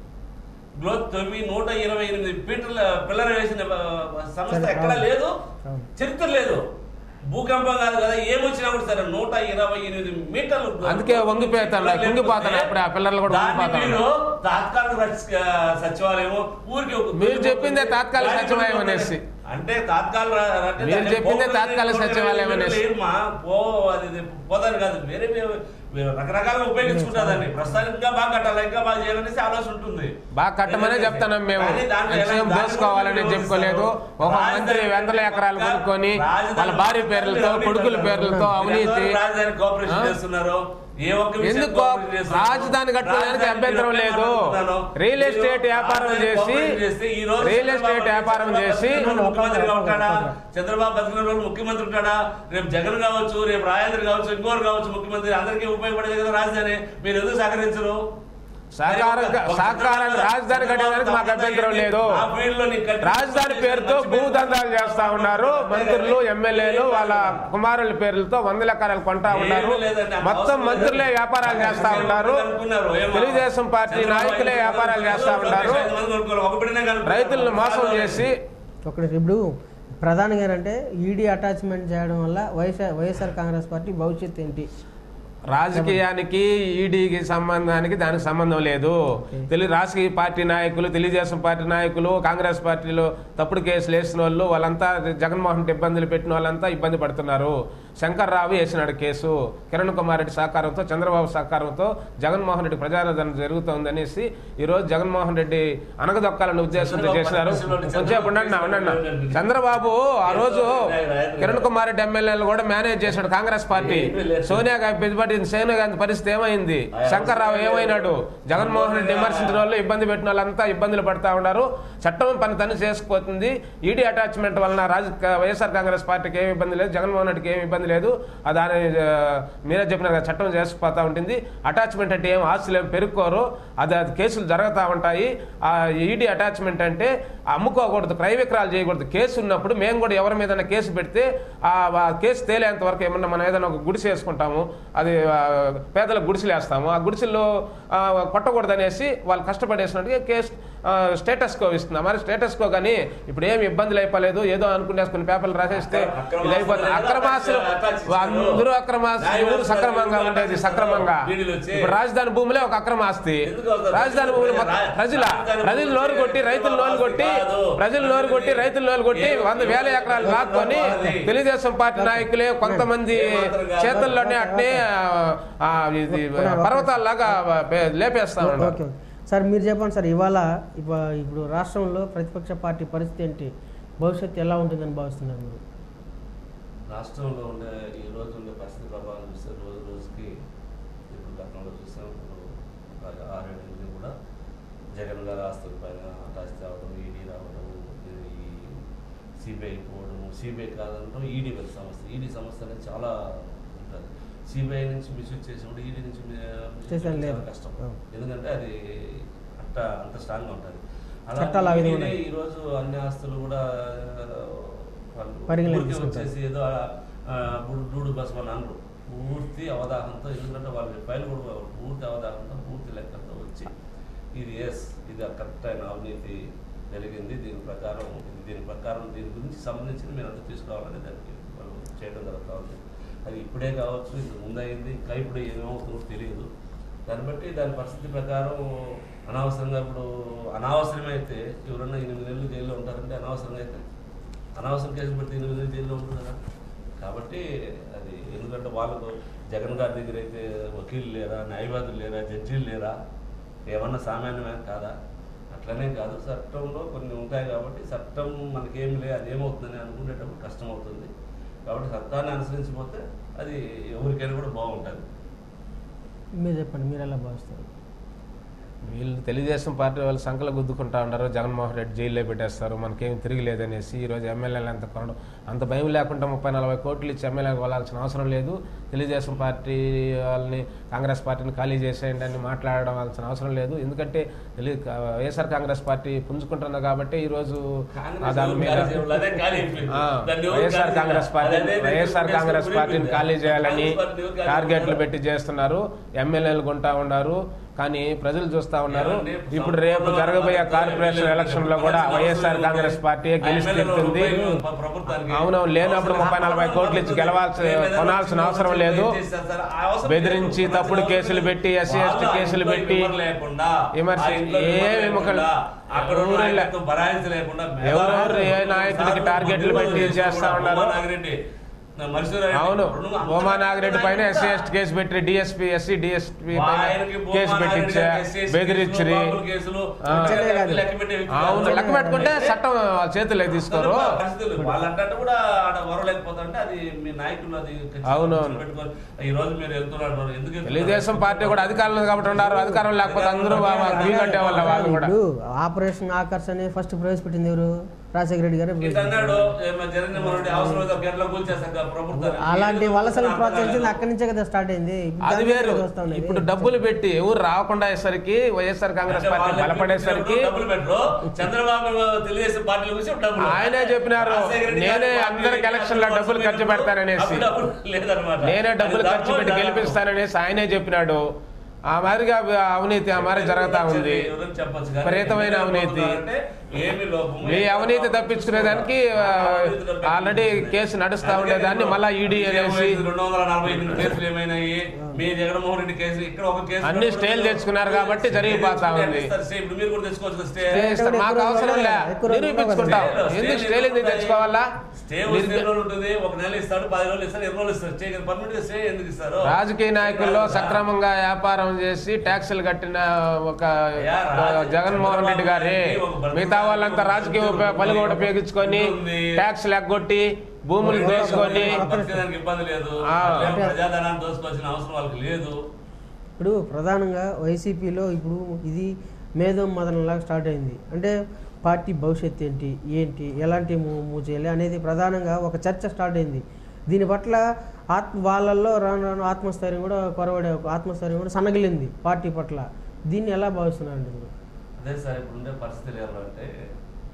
గ్రోత్ తవ్వి నూట ఇరవై ఎనిమిది మీటర్ల పిల్లర్ వేసిన ఆ, సంస్థ ఎక్కడా లేదు అవును. చరిత్ర లేదు భూకంపం కాదు కదా ఏమొచ్చినా కూడా సరే నూట ఇరవై ఎనిమిది మీటర్లు అందుకే వంగిపోతాను, కుంగిపోతాను. అప్పుడే ఆ పిల్లర్లు కూడా దాన్ని వంగిపోతాను. మీరు తాత్కాలిక రచ- సచివాలయం ఊరికి ఒక- మీరు చెప్పిందే తాత్కాలిక సచివాలయం అనేసి. అంటే తాత్కాలిక అంటే మీరు దాన్ని చెప్పిందే పోగొట్టి తాత్కాలిక పోగొట్టి సచివాలయం అనేసి. లేదమ్మా, పో అది ఇది పోదని కాదు వేరే వేరే- వేరే రకరకాలుగా ఉపయోగించుకుంటాదండి ప్రస్తుతానికి ఇంకా బాగా కట్టాలి ఇంకా బాగా చేయాలనేసి ఆలోచన ఉంటుంది బాగా కట్టమనే చెప్తున్నాం మేము కానీ దాంట్లో ఎలా- ఎంతసేపు దాన్ని దోసుకోవాలని కూడా చెప్పుకోలేదు ఒక రాజధాని- మంత్రి వందల ఎకరాలు కొనుక్కొని రాజధాని- వాళ్ళ భార్య పేర్లతో కొడుకుల పేర్లతో అవినీతి రాజధాని కోఆపరేషన్ ఆ? చేస్తున్నారు ఏ ఒక్క విషయం ఎందుకు కోఆపరేట్ చేస్తున్నారు? రాజధాని కట్టుకోవడానికి రాజధాని అభ్యంతరం లేదు కట్టుకుంటున్నాను. రియల్ మీరు ఎస్టేట్ వ్యాపారం రాజధాని చేసి కోఆపరేట్ చేస్తే ఈ రోజు రియల్ చంద్రబాబు ఎస్టేట్ వ్యాపారం చంద్రబాబు చేసి బతికిన రోజు ముఖ్యమంత్రిగా ఉంటాడా చంద్రబాబు బతికిన రోజు ముఖ్యమంత్రి ఉంటాడా రేపు జగన్ కావచ్చు రేపు రాజేంద్ర కావచ్చు ఇంకోరు కావచ్చు ముఖ్యమంత్రి అందరికీ ఉపయోగపడేది కదా రాజధాని మీరు ఎందుకు సహకరించరు సహకారం ఒక సహకారాన్ని రాజధాని కట్టడానికి మాకు అభ్యంతరం లేదు ఆ field లో నీకు కట్టి- రాజధాని పేరుతో భూదందాలు చేస్తా ఉన్నారు మంత్రులు ఎమ్మెల్యేలు వాళ్ళ కుమారుల పేర్లతో వందల ఎకరాలు కొంటా ఉన్నారు ఏమీ లేదండి. ఆ మొత్తం అవసరం మంత్రులే లేదు. వ్యాపారాలు చేస్తా ఉన్నారు అనుకున్నారు. ఏమో. తెలుగుదేశం పార్టీ చంద్రబాబు నాయకులే ఐదు వ్యాపారాలు మంది చేస్తా ఉన్నారు ఐదు మంది కొనుక్కోరు. ఒక బిడ్డనే కనుక్కున్నారు. రైతులను మోసం చేసి ఒకటి ఇప్పుడు ప్రధానంగా ఏంటంటే ఈడీ అటాచ్మెంట్ చేయడం వల్ల వైఎస్ఆర్ వైఎస్ఆర్ కాంగ్రెస్ పార్టీ భవిష్యత్తు ఏంటి రాజకీయానికి ఈడీకి సంబంధానికి దానికి సంబంధం లేదు తెలుగు రాజకీయ పార్టీ నాయకులు తెలుగుదేశం పార్టీ నాయకులు కాంగ్రెస్ పార్టీలో తప్పుడు కేసులు వేసిన వాళ్ళు వాళ్ళంతా జగన్మోహన్ రెడ్డి ఇబ్బందులు పెట్టిన వాళ్ళంతా ఇబ్బంది పడుతున్నారు శంకర్రావు వేసినాడు కేసు కిరణ్ కుమార్ రెడ్డి సహకారంతో చంద్రబాబు సహకారంతో జగన్మోహన్ రెడ్డి ప్రజారాధన జరుగుతోంది అనేసి ఈ రోజు జగన్మోహన్ రెడ్డి అనగదొక్కాలనే ఉద్దేశంతో చేసినారు కొంచెం ఉండండి ఉండండి చంద్రబాబు ఆ రోజు కిరణ్ కుమార్ రెడ్డి ఎమ్మెల్యేలు కూడా మేనేజ్ చేశాడు కాంగ్రెస్ పార్టీ సోనియా గాంధీ పెద్దపాటి సోనియా గాంధీ పరిస్థితి ఏమైంది శంకర్రావు ఏమైనాడు జగన్మోహన్ రెడ్డి విమర్శించిన వాళ్ళు ఇబ్బంది పెట్టిన వాళ్ళంతా ఇబ్బందులు పడతా ఉన్నారు చట్టం పని తను చేసుకుపోతుంది ఈడీ అటాచ్మెంట్ వలన రాజ వైఎస్ఆర్ కాంగ్రెస్ పార్టీకి ఏమి ఇబ్బంది లేదు జగన్మోహన్ రెడ్డికి ఏమి ఇబ్బంది లేదు ఆ దాని ఆ, మీరే చెప్పినారు కదా, చట్టం చేసుకుపోతా ఉంటుంది అటాచ్మెంట్ అంటే ఏం ఆస్తులు ఏం పెరుక్కోరు అది అది కేసులు జరుగుతూ ఉంటాయి ఆ ఈడీ అటాచ్మెంట్ అంటే అమ్ముకోకూడదు క్రయ విక్రయాలు చేయకూడదు కేసు ఉన్నప్పుడు మేము కూడా ఎవరి మీద కేసు పెడితే ఆ ఆ కేసు తేలేంత వరకు ఏమన్నా మనం ఏదైనా ఒక గుడిసె వేసుకుంటాము అది ఆ, పేదలకు గుడిసెలు వేస్తాము ఆ గుడిసెల్లో ఆ, కొట్టకూడదు అనేసి వాళ్ళు కష్టపడేసినట్టుగా కేసు స్టేటస్ కో ఇస్తున్నా మరి స్టేటస్ కో కానీ ఇప్పుడు ఏమి ఇబ్బందులు అయిపోలేదు ఏదో అనుకునే కొన్ని పేపర్లు రాసేస్తే అక్రమ ఇది అయిపోతుంది ఆస్తులు అక్రమాస్తులు అటాచ్ చేస్తారు. అందరూ అక్రమాస్తులు ఎవరు సక్రమంగా ఉండేది సక్రమంగా వీడియోలు వచ్చి- ఇప్పుడు రాజధాని భూములే ఒక అక్రమ ఆస్తి ఎందుకు అవుతుంది? రాజధాని భూములు మొత్తం రా- ప్రజల రాజధాని ప్రజలు భూములు నోరు కొట్టి వచ్చి రైతులు నోరు కొట్టి కాదు. ప్రజలు నోరు కొట్టి రైతులు నోరు కొట్టి ఏ- వంద వేల ఎకరాలు లాక్కొని వాళ్ళది. తెలుగుదేశం పార్టీ నాయకులే కొంతమంది ఏమాత్రం కాదు. చేతుల్లోనే అట్నే ఆ, ఇది పర్వతాల్లాగా పే- లేపేస్తా ఓకే ఉన్నారు ఓకే సార్ మీరు చెప్పండి సార్ ఇవాళ ఇప్ప- ఇప్పుడు రాష్ట్రంలో ప్రతిపక్ష పార్టీ పరిస్థితి ఏంటి భవిష్యత్తు ఎలా ఉంటుందని భావిస్తున్నారు మీరు రాష్ట్రంలో ఉండే ఈ రోజు ఉండే పరిస్థితి ప్రభావం చూస్తే రోజు రోజుకి ఇప్పుడు గతంలో చూసాం ఇప్పుడు ఆ- ఆరేడు నుండి కూడా జగన్ గారి ఆస్తుల పైన అటాచ్ రావడం ఈడీ రావడం ఈ సిబిఐ పోవడం సిబిఐ కాదంటాం ఈడీ పెద్ద సమస్య ఈడీ సమస్య అనేది చాలా ఉంటుంది సిబిఐ నుంచి మిస్యూజ్ చేసినప్పుడు ఈడీ నుంచి mi- misuse చేసేది చేయడం లేదు. చాలా కష్టం అవును. ఎందుకంటే అది అంత అంత స్ట్రాంగ్గా ఉంటుంది చట్టాలు ఆ విధంగా ఈడీనే ఉన్నాయి. ఈరోజు అన్ని ఆస్తులు కూడా వాళ్ళు పరిగణలోకి ఊరికే తీసుకుంటారు. వచ్చేసి ఏదో ఆ, బుడు- డూడు బస్ అని అనరు పూర్తి అవగాహనతో ఎందుకంటే వాళ్ళ ఫైల్ కూడా పూర్తి అవగాహనతో పూర్తి లెక్కలతో వచ్చి ఇది ఎస్ ఇది కరెక్ట్ అయిన అవినీతి జరిగింది దీని ప్రకారం ఇది దీని ప్రకారం దీని గురించి సంబంధించి మీరు అంతా తీసుకురావాలని దానికి వాళ్ళు చేయడం జరుగుతూ ఉంది అది ఇప్పుడే కావచ్చు ఇది ముందయింది ఇంకా ఇప్పుడు ఏమవుతుందో తెలియదు దాన్ని బట్టి దాని పరిస్థితి ప్రకారం అనవసరంగా ఇప్పుడు అనవసరమైతే ఎవరన్నా ఎనిమిది నెలలు జైల్లో ఉంటారంటే అనవసరంగా అయితే అనవసరం కేసు పెడితే ఎనిమిది నెలలు జైల్లో ఉంటుంది కదా కాబట్టి అది ఎందుకంటే వాళ్ళకు జగన్ గారి దగ్గర అయితే వకీలు లేరా న్యాయవాదులు లేరా జడ్జీలు లేరా ఏమన్నా సామాన్యమే కాదా అట్లనే కాదు చట్టంలో కొన్ని ఉంటాయి కాబట్టి చట్టం మనకేం లే అది ఏమవుతుందని అనుకునేటప్పుడు కష్టం అవుతుంది కాబట్టి చట్టాన్ని అనుసరించిపోతే అది ఎవరికైనా కూడా బాగుంటుంది మీరు చెప్పండి మీరు ఎలా భావిస్తారు వీళ్ళు తెలుగుదేశం పార్టీ వాళ్ళు సంకలు గుద్దుకుంటా ఉన్నారు జగన్మోహన్ రెడ్డి జైల్లో పెట్టేస్తారు మనకేం తిరిగి లేదనేసి ఈరోజు ఎమ్మెల్యేలు ఎంత కొనడం అంత భయం లేకుండా ముప్పై నలభై కోట్లు ఇచ్చి ఎమ్మెల్యేలకు వెళ్ళాల్సిన అవసరం లేదు తెలుగుదేశం పార్టీ వాళ్ళని కాంగ్రెస్ పార్టీని ఖాళీ చేసేయండి అని మాట్లాడడం వాల్సిన అవసరం లేదు ఎందుకంటే తెలుగు వైఎస్ఆర్ కాంగ్రెస్ పార్టీ పుంజుకుంటుంది కాబట్టి ఈరోజు ఆ దాని మీద ఆ, YSR Congress party YSR Congress పార్టీని ఖాళీ చేయాలని టార్గెట్లు పెట్టి చేస్తున్నారు ఎమ్మెల్యేలు కొంటా ఉన్నారు కానీ ప్రజలు చూస్తా ఉన్నారు ఇప్పుడు రేపు జరగబోయే కార్పొరేషన్ ఎలక్షన్ లో కూడా వైఎస్ఆర్ కాంగ్రెస్ పార్టీ గెలిచి తీరుతుంది అవునవును లేనప్పుడు ముప్పై నలభై కోట్లు ఇచ్చి గెలవాల్సి కొనాల్సిన అవసరం లేదు బెదిరించి తప్పుడు కేసులు పెట్టి ఎస్సీ ఎస్టీ కేసులు పెట్టి విమర్శ ఏం విమర్శలు అక్కడ ఎవరు లే- బరాయించి లేకుండా ఎవరెవరు ఏ నాయకుడికి టార్గెట్లు పెట్టి చేస్తా ఉన్నారు? అవును భూమా నాగిరెడ్డి పైన ఎస్సీ ఎస్టీ కేసు పెట్టి డిఎస్పీ ఎస్సీ డిఎస్పీ పైన కేసు పెట్టించా బెదిరించిరి ఆ. అవును లెక్క పెట్టుకుంటే చట్టం వాళ్ళ చేతుల్లోకి తీసుకోరు వాళ్ళంటే కూడా ఆడ వరలేకపోతుంటే అది మీ నాయకులు అది ఖచ్చితంగా అవునవును. పెట్టుకొని, ఈ రోజు మీరు వెళ్తున్నారు ఎందుకు వెళ్తున్నారు? తెలుగుదేశం పార్టీ కూడా అధికారంలో కాబట్టి ఉన్నారు అధికారం లేకపోతే అందరూ గ్రీన్ కట్టే వాళ్ళ వాళ్ళు కూడా ఇప్పుడు ఆపరేషన్ ఆకర్ష్ అనేది ఫస్ట్ ప్రవేశపెట్టింది ఎవరు రాజశేఖర రెడ్డి గారు ఇట్లా అన్నాడు ఏమో జరిగిన మనోడి అవసరం అయితే ఒక గంటలో కూల్చేస్తాక ప్రభుత్వాన్ని. అలాంటి వలసలు అర్థం ప్రోత్సహించింది కాలేదు. అక్కడి నుంచే కదా స్టార్ట్ అయింది ఇప్పుడు అది దాని వేరు మీద వస్తా ఉన్నది. ఇప్పుడు డబ్బులు పెట్టి ఎవరు రాకుండా అయ్యేసరికి వైఎస్ఆర్ కాంగ్రెస్ అంటే పార్టీ వాళ్ళు బలపడేసరికి డబ్బులు పెట్టరు చంద్రబాబు తెలుగుదేశం పార్టీల గురించి డబ్బులు ఆయనే చెప్పినారు, రాజశేఖర రెడ్డి నేనే గారి అందరికి పార్టీ ఎలక్షన్లో డబ్బులు ఖర్చు పెడతాననేసి. అప్పుడు డబ్బులు లేదన్నమాట నేనే డబ్బులు అది ఖర్చు పెట్టి దాదాపు గెలిపిస్తాననేసి ఆయనే చెప్పినాడు ఆ మాదిరిగా అవినీతి ఆ మాదిరి జరుగుతా ఉంది ఎవరైనా చెప్పొచ్చు కానీ విపరీతమైన అవినీతి అంటే ఏమి లోపము మీ అవినీతి తప్పించుకునేదానికి ఆ, ఆల్రెడీ కేసు నడుస్తా ఉండేదాన్ని మళ్ళా ఈడీ అనేసి రెండు వందల నలభై ఎనిమిది కేసులు ఏమైనాయి మీ జగన్మోహన్ రెడ్డి కేసు ఇక్కడ ఒక కేసు అన్ని స్టేలు తెచ్చుకున్నారు కాబట్టి జరిగిపోతా ఉంది. స్టే ఇప్పుడు మీరు కూడా తెచ్చుకోవచ్చు కదా స్టే స్టే ఇస్తాం. మాకు అవసరం లే ఎక్కువ రోజులు నిరూపించుకుంటాం స్టే- ఎందుకు స్టే స్టేలు ఎందుకు తెచ్చుకోవాలా స్టే వస్తే ఎన్ని రోజులు ఉంటుంది ఒక నెల ఇస్తాడు పది రోజులు ఇస్తాడు ఇరవై రోజులు ఇస్తాడు స్టే పర్మనెంట్ స్టే ఎందుకు ఇస్తారు రాజకీయ నాయకుల్లో సక్రమంగా వ్యాపారం చేసి ట్యాక్సులు కట్టిన ఒక అయ్యా, రాజ- జగన్మోహన్ రెడ్డి గారి మిగతా వాళ్ళంతా రాజకీయ ఉప- పలుకుబడి ఉపయోగించుకొని ట్యాక్సులు ఎగ్గొట్టి భూములు దోసుకొని బతికేదానికి ఇబ్బంది లేదు ఆ. అట్లేం ప్రజాధనాన్ని దోసుకోవాల్సిన అవసరం వాళ్ళకి లేదు ఇప్పుడు ప్రధానంగా వైసీపీలో ఇప్పుడు ఇది మేధో మదనంలాగా స్టార్ట్ అయింది అంటే పార్టీ భవిష్యత్తు ఏంటి ఏంటి ఎలాంటి మూవ్ మూవ్ చేయాలి అనేది ప్రధానంగా ఒక చర్చ స్టార్ట్ అయింది దీని పట్ల ఆత్మ వాళ్ళల్లో రాను రాను ఆత్మస్థైర్యం కూడా కొరవడే ఆత్మస్థైర్యం కూడా సన్నగిలింది పార్టీ పట్ల దీన్ని ఎలా భావిస్తున్నారండి మీరు అదే సార్ ఇప్పుడు ఉండే పరిస్థితులు ఎలా అంటే మనం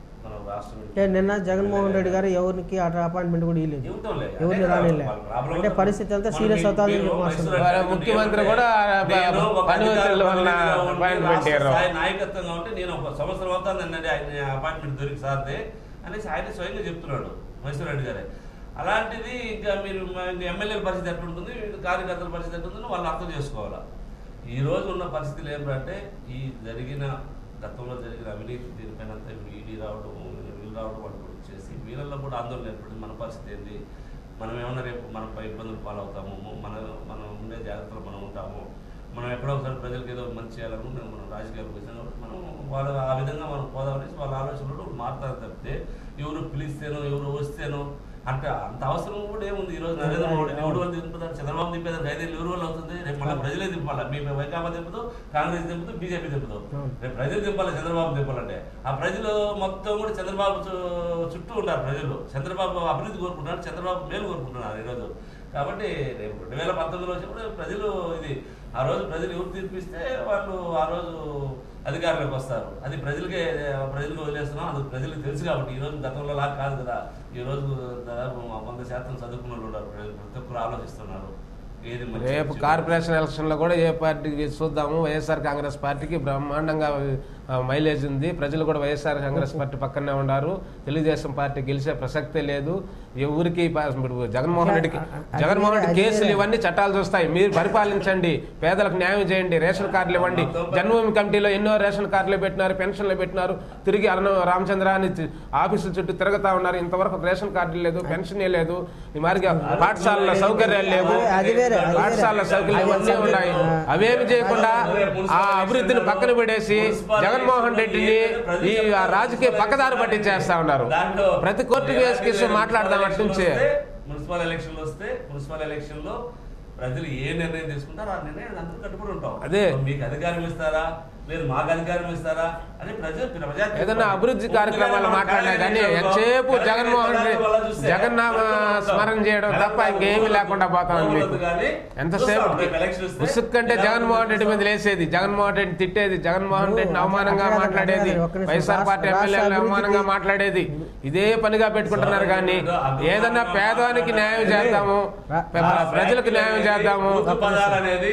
రాష్ట్రం అంటే నిన్న జగన్మోహన్ రెడ్డి గారు ఎవరికి అటు అపాయింట్మెంట్ కూడా ఇవ్వలేదు ఇవ్వటం లేదు. ఎవరిని అదే కదా రానిలే. వాళ్ళ ప్రాబ్లం అంటే ఉంది. పరిస్థితి అంతా మనం serious మీ- అవుతాదని మీరు చెప్పి మైసూరు వస్తున్నారు. వాళ్ళ అధికారులు ముఖ్యమంత్రి నేను కూడా నేను ఒక పనివంతుల అధికారి వలన ప్రతినిధిగా ఉండి అపాయింట్మెంట్ రాష్ట్ర ఇయ్యరు. స్థాయి నాయకత్వంగా ఉంటే నేను ఒక సంవత్సరం అవుతాను అన్నది ఆయన అపాయింట్మెంట్ దొరికి సార్దే అనేసి ఆయన స్వయంగా చెప్తున్నాడు మైసూర్ రెడ్డి గారే అలాంటిది ఇంకా మీరు ఎమ్మెల్యేల పరిస్థితి ఎట్లుంటుంది కార్యకర్తల పరిస్థితి ఎట్లుంటుందో వాళ్ళు అర్థం చేసుకోవాలా ఈ రోజు ఉన్న పరిస్థితులు ఏమిటంటే ఈ జరిగిన గతంలో జరిగిన అవినీతి దీనిపైన అంతా ఈడీ రావడం వీళ్ళు రావడం వాళ్ళు కూడా చేసి వీళ్ళల్లో కూడా ఆందోళన ఏర్పడింది మన పరిస్థితి ఏంటి మనం ఏమన్నా రేపు మనపై ఇబ్బందులు పాలవుతాము మన మనం ఉండే జాగ్రత్తలు మనం ఉంటాము మనం ఎక్కడో ఒకసారి ప్రజలకు ఏదో మంచి చేయాలనుకుంటే మనం రాజకీయాలకు వచ్చిన మనం వాళ్ళు ఆ విధంగా మనం పోదామనేసి వాళ్ళ ఆలోచనలు మారుతారు తప్పితే ఎవరు పిలిస్తేనో ఎవరు వస్తేనో అంటే అంత అవసరం కూడా ఏముంది ఈ రోజు నరేంద్ర మోడీ ఎవరు వాళ్ళు దింపుతారు చంద్రబాబు దింపేదానికి ఐదేళ్ళు ఎవరు వాళ్ళు అవుతుంది రేపు మళ్ళీ ప్రజలే దింపాలి మీ వైకాపా దింపుతూ కాంగ్రెస్ దింపుతూ బీజేపీ దింపుతూ అవును. రేపు ప్రజలు దింపాలి చంద్రబాబు దింపాలంటే ఆ ప్రజలు మొత్తం కూడా చంద్రబాబు చు- చుట్టూ ఉంటారు ప్రజలు చంద్రబాబు అభివృద్ధి కోరుకుంటున్నారు చంద్రబాబు మేలు కోరుకుంటున్నారు ఈరోజు కాబట్టి రేపు రెండు వేల పంతొమ్మిదిలో వచ్చినప్పుడు ప్రజలు ఇది ఆ రోజు ప్రజలు ఎవరు తీర్పిస్తే వాళ్ళు ఆ రోజు అధికారంలోకి వస్తారు అది ప్రజలకే ప్రజలకు వదిలేస్తున్నాం అది ప్రజలకు తెలుసు కాబట్టి ఈ రోజు గతంలో లాగా కాదు కదా ఈ రోజు దాదాపు వంద శాతం చదువుకున్న వాళ్ళు ఉన్నారు ప్రజలు ప్రతి ఒక్కరు ఆలోచిస్తున్నారు ఏది మంచి రేపు చెడు. కార్పొరేషన్ ఎలక్షన్లో కూడా ఏ పార్టీకి చూద్దాము వైఎస్ఆర్ కాంగ్రెస్ పార్టీకి బ్రహ్మాండంగా ఆ, మైలేజ్ ఉంది ప్రజలు కూడా వైఎస్ఆర్ కాంగ్రెస్ పార్టీ పక్కనే ఉన్నారు తెలుగుదేశం పార్టీ గెలిచే ప్రసక్తే లేదు ఎవరికి ప- ఇప్పుడు జగన్మోహన్ రెడ్డికి అది జగన్మోహన్ రెడ్డి వేరే, అది కేసులు వేరే. ఇవన్నీ చట్టాలు చూస్తాయి మీరు పరిపాలించండి పేదలకు న్యాయం చేయండి రేషన్ కార్డులు ఇవ్వండి జన్మభూమి కమిటీలో ఎన్నో రేషన్ కార్డులు పెట్టినారు పెన్షన్లు పెట్టినారు తిరిగి అన్న రామచంద్ర అని తి- ఆఫీసుల చుట్టూ తిరుగుతా ఉన్నారు ఇంతవరకు రేషన్ కార్డులు లేదు పెన్షన్ లేదు ఈ మాదిరిగా పాఠశాలలో సౌకర్యాలు లేవు అది- అది వేరే, అది వేరే. పాఠశాల సౌకర్యాలు ఇవన్నీ ఉన్నాయి అవేమి చేయకుండా ఆ అభివృద్ధిని పక్కన పెడేసి జగన్మోహన్ రెడ్డిని ఈ ఆ రాజకీయ పక్కదారి పట్టించేస్తా ఉన్నారు దాంట్లో ప్రతి కోర్టు కేసు కేసు మాట్లాడదాం అట్నుంచి మున్సిపల్ ఎలక్షన్లు వస్తే మున్సిపల్ ఎలక్షన్ లో ప్రజలు ఏ నిర్ణయం తీసుకుంటారో ఆ నిర్ణయం అందరూ కట్టుబడి ఉంటాం అదే. మీకు అధికారం ఇస్తారా లేదు మాకు అధికారం ఇస్తారా అని ప్రజలు ప్రజా ఏదైనా అభివృద్ధి కార్యక్రమాలు మాట్లాడినా కానీ ఎంతసేపు జగన్మోహన్ రెడ్డి జగన్నామ స్మరణ చేయడం తప్ప ఇంకేమీ లేకుండా పోతాం మీకు ఎంతసేపు ఉసుక్ కంటే జగన్మోహన్ రెడ్డి మీద లేసేది జగన్మోహన్ రెడ్డి తిట్టేది జగన్మోహన్ రెడ్డిని అవమానంగా అక్కడ- మాట్లాడేది అక్కడ- ఒక్క నిమిషం. వైఎస్ఆర్ పార్టీ రాష్ట్ర ఎమ్మెల్యేలు అభివృద్ధికి- అవమానంగా మాట్లాడేది ఇదే పనిగా పెట్టుకుంటున్నారు కానీ ఏదన్నా పేదవానికి న్యాయం చేద్దాము ప్ర- ప్రజలకు న్యాయం చేద్దాము పదాలు అనేది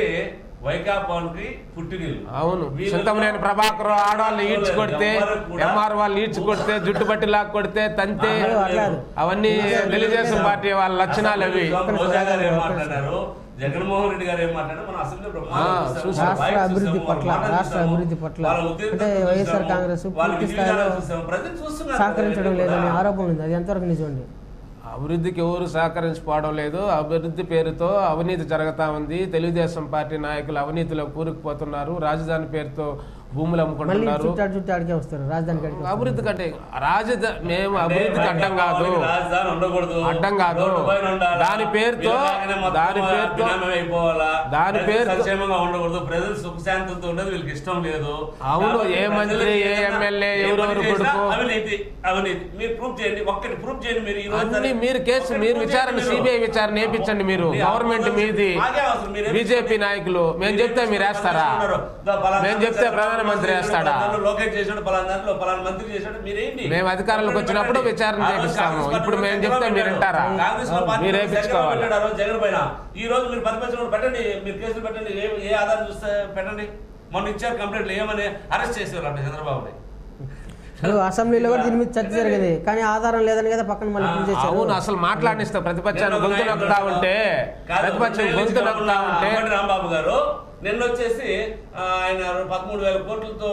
వైకాపాకి పుట్టినీళ్ళు అవును వీళ్ళు- చింతమనేని ప్రభాకర్ ఆడవాళ్ళు ఈడ్చి కొడితే ఎవ్వరు కూడా- ఎంఆర్ వాళ్ళు ఈడ్చి కొడితే జుట్టు పట్టి లాక్ కొడితే తంతే అట్లా కాదు. అవన్నీ తెలుగుదేశం పార్టీ వాళ్ళ లక్షణాలు అవి రోజా గారు ఏం మాట్లాడారు జగన్మోహన్ రెడ్డి గారు ఏం మాట్లాడారు మన అసెంబ్లీ బ్రహ్మాండంగా ఆ, చూసాము. చూసాం. వాళ్ళ రాష్ట్ర వాయిస్ అభివృద్ధి చూసాము, వాళ్ళ పట్ల, మాటలు రాష్ట్ర చూసాము, అభివృద్ధి పట్ల వాళ్ళ ఉద్యోగం అంటే చూసాము, వైఎస్ఆర్ కాంగ్రెస్ వాళ్ళ పూర్తి విజయాలను స్థాయిలో చూసాము. ప్రజలు చూస్తున్నారు సహకరించడం కదా, లేదనే కూడా. ఆరోపణ ఉంది అది ఎంతవరకు నిజం అండి అభివృద్ధికి ఎవరు సహకరించుకోవడం లేదు అభివృద్ధి పేరుతో అవినీతి జరుగుతా ఉంది తెలుగుదేశం పార్టీ నాయకులు అవినీతిలో కూరుకుపోతున్నారు రాజధాని పేరుతో భూములు మళ్ళీ అమ్ముకుంటున్నారు చుట్టాడు చుట్టాడికే వస్తారు రాజధాని కాడికి వస్తారు. అభివృద్ధి కంటే రాజధాని మేము అంటే అభివృద్ధికి అడ్డం కాదు వైకాపాకి రాజధాని ఉండకూడదు అడ్డం కాదు. రోడ్డు పైన ఉండాలా? దాని పేరుతో- వీళ్ళలాగానే మొత్తం దాని పేరుతో- బినామీ అయిపోవాలా దాని ప్రజలు పేరుతో- సంక్షేమంగా ఉండకూడదు ప్రజలు సుఖశాంతులతో ఉండదు వీళ్ళకి ఇష్టం లేదు అవును, కాబట్టి ఏ మంత్రి, ప్రజలకు ఏ ఏదైనా- ఎమ్మెల్యే, ఏ ఎవరెవరు పని చేసినా కొడుకు? అవినీతి అవినీతి మీరు ప్రూఫ్ చేయండి ఒక్కటి ప్రూఫ్ చేయండి మీరు ఈ రోజు అన్ని సరే- మీరు కేసు ఒక్కటి మీరు proof విచారణ చేయండి మీరు. సిబిఐ విచారణ వేయించండి మీరు మీరు గవర్నమెంట్ అవసరం మీది మాకే అవసరం. మీరేం బీజేపీ నాయకులు మేము చెప్తే మీరు వేస్తారా మేము చెప్తే ప్రధానమంత్రి వేస్తాడా లోకేష్ చేసాడు పలానా దాంట్లో పలానా మంత్రి చేసాడు మీరేంటి మేము అధికారంలోకి వచ్చినప్పుడు విచారణ ఆ రోజు చేపిస్తాము. కాంగ్రెస్ పార్టీ ఇప్పుడు మేము చంద్రబాబు చెప్తే మీరు పెట్టాడు. వింటారా? కాంగ్రెస్ పార్టీ మీరు చంద్రబాబు వేపించుకోవాలి. పెట్టాడు ఆ రోజు జగన్ పైన ఈ రోజు మీరు ప్రతిపక్షంలో పెట్టండి మీరు కేసులు పెట్టండి ఏ ఏ ఆధారం చూస్తే పెట్టండి మొన్న ఇచ్చారు కంప్లైంట్లు ఏమని అరెస్ట్ చేసేవాళ్ళు అంటే చంద్రబాబుని ఇప్పుడు అసెంబ్లీలో కూడా దీని మీద చర్చ జరిగింది కానీ ఆధారం లేదని కదా పక్కన మళ్ళీ ప్రూవ్ చేశారు అవును అసలు మాట్లాడిస్తా ప్రతిపక్షాన్ని గొంతు నొక్కుతా ఉంటే కాదు, ప్రతిపక్షం రెండేళ్ల గొంతు నుంచి నొక్కుతా ఉంటే అంబటి రాంబాబు గారు నిన్న వచ్చేసి ఆ, ఆయన పదమూడు వేల కోట్లతో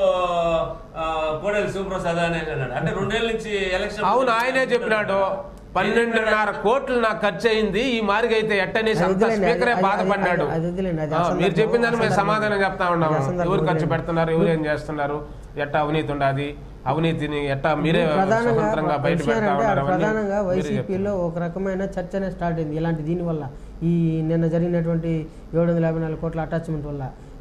ఆ, కోడెల శివప్రసాద్ అని అన్నాడు అంటే రెండేళ్ల నుంచి ఎలక్షన్ అవును ఆయనే చెప్పినాడు పన్నెండున్నర కోట్లు నాకు ఖర్చు అయింది ఈ మారిగా అయితే ఎట్టనేసి అది అంత వదిలేండి, స్పీకరే అది- బాధపడ్డాడు అది వదిలేండి, అది ఆ, అసందర్భం, మీరు చెప్పిన దాన్ని మేము అసందర్భం. సమాధానం చెప్తా ఉన్నాము అది అసందర్భం, ఎవరు ఖర్చు వదిలేండి. పెడుతున్నారు ఎవరు ఏం చేస్తున్నారు ఎట్టా అవినీతి ఉండాది అవినీతిని ఎట్టా మీరే ప్రధానంగా స్వతంత్రంగా బయట విషయం పెడతా అంటే ఉన్నారు అవన్నీ ప్రధానంగా మీరే చెప్తారు. వైసీపీలో ఒక రకమైన చర్చ అనేది స్టార్ట్ అయింది ఇలాంటి దీని వల్ల ఈ నిన్న జరిగినటువంటి ఏడు వందల యాభై నాలుగు కోట్ల అటాచ్మెంట్ వల్ల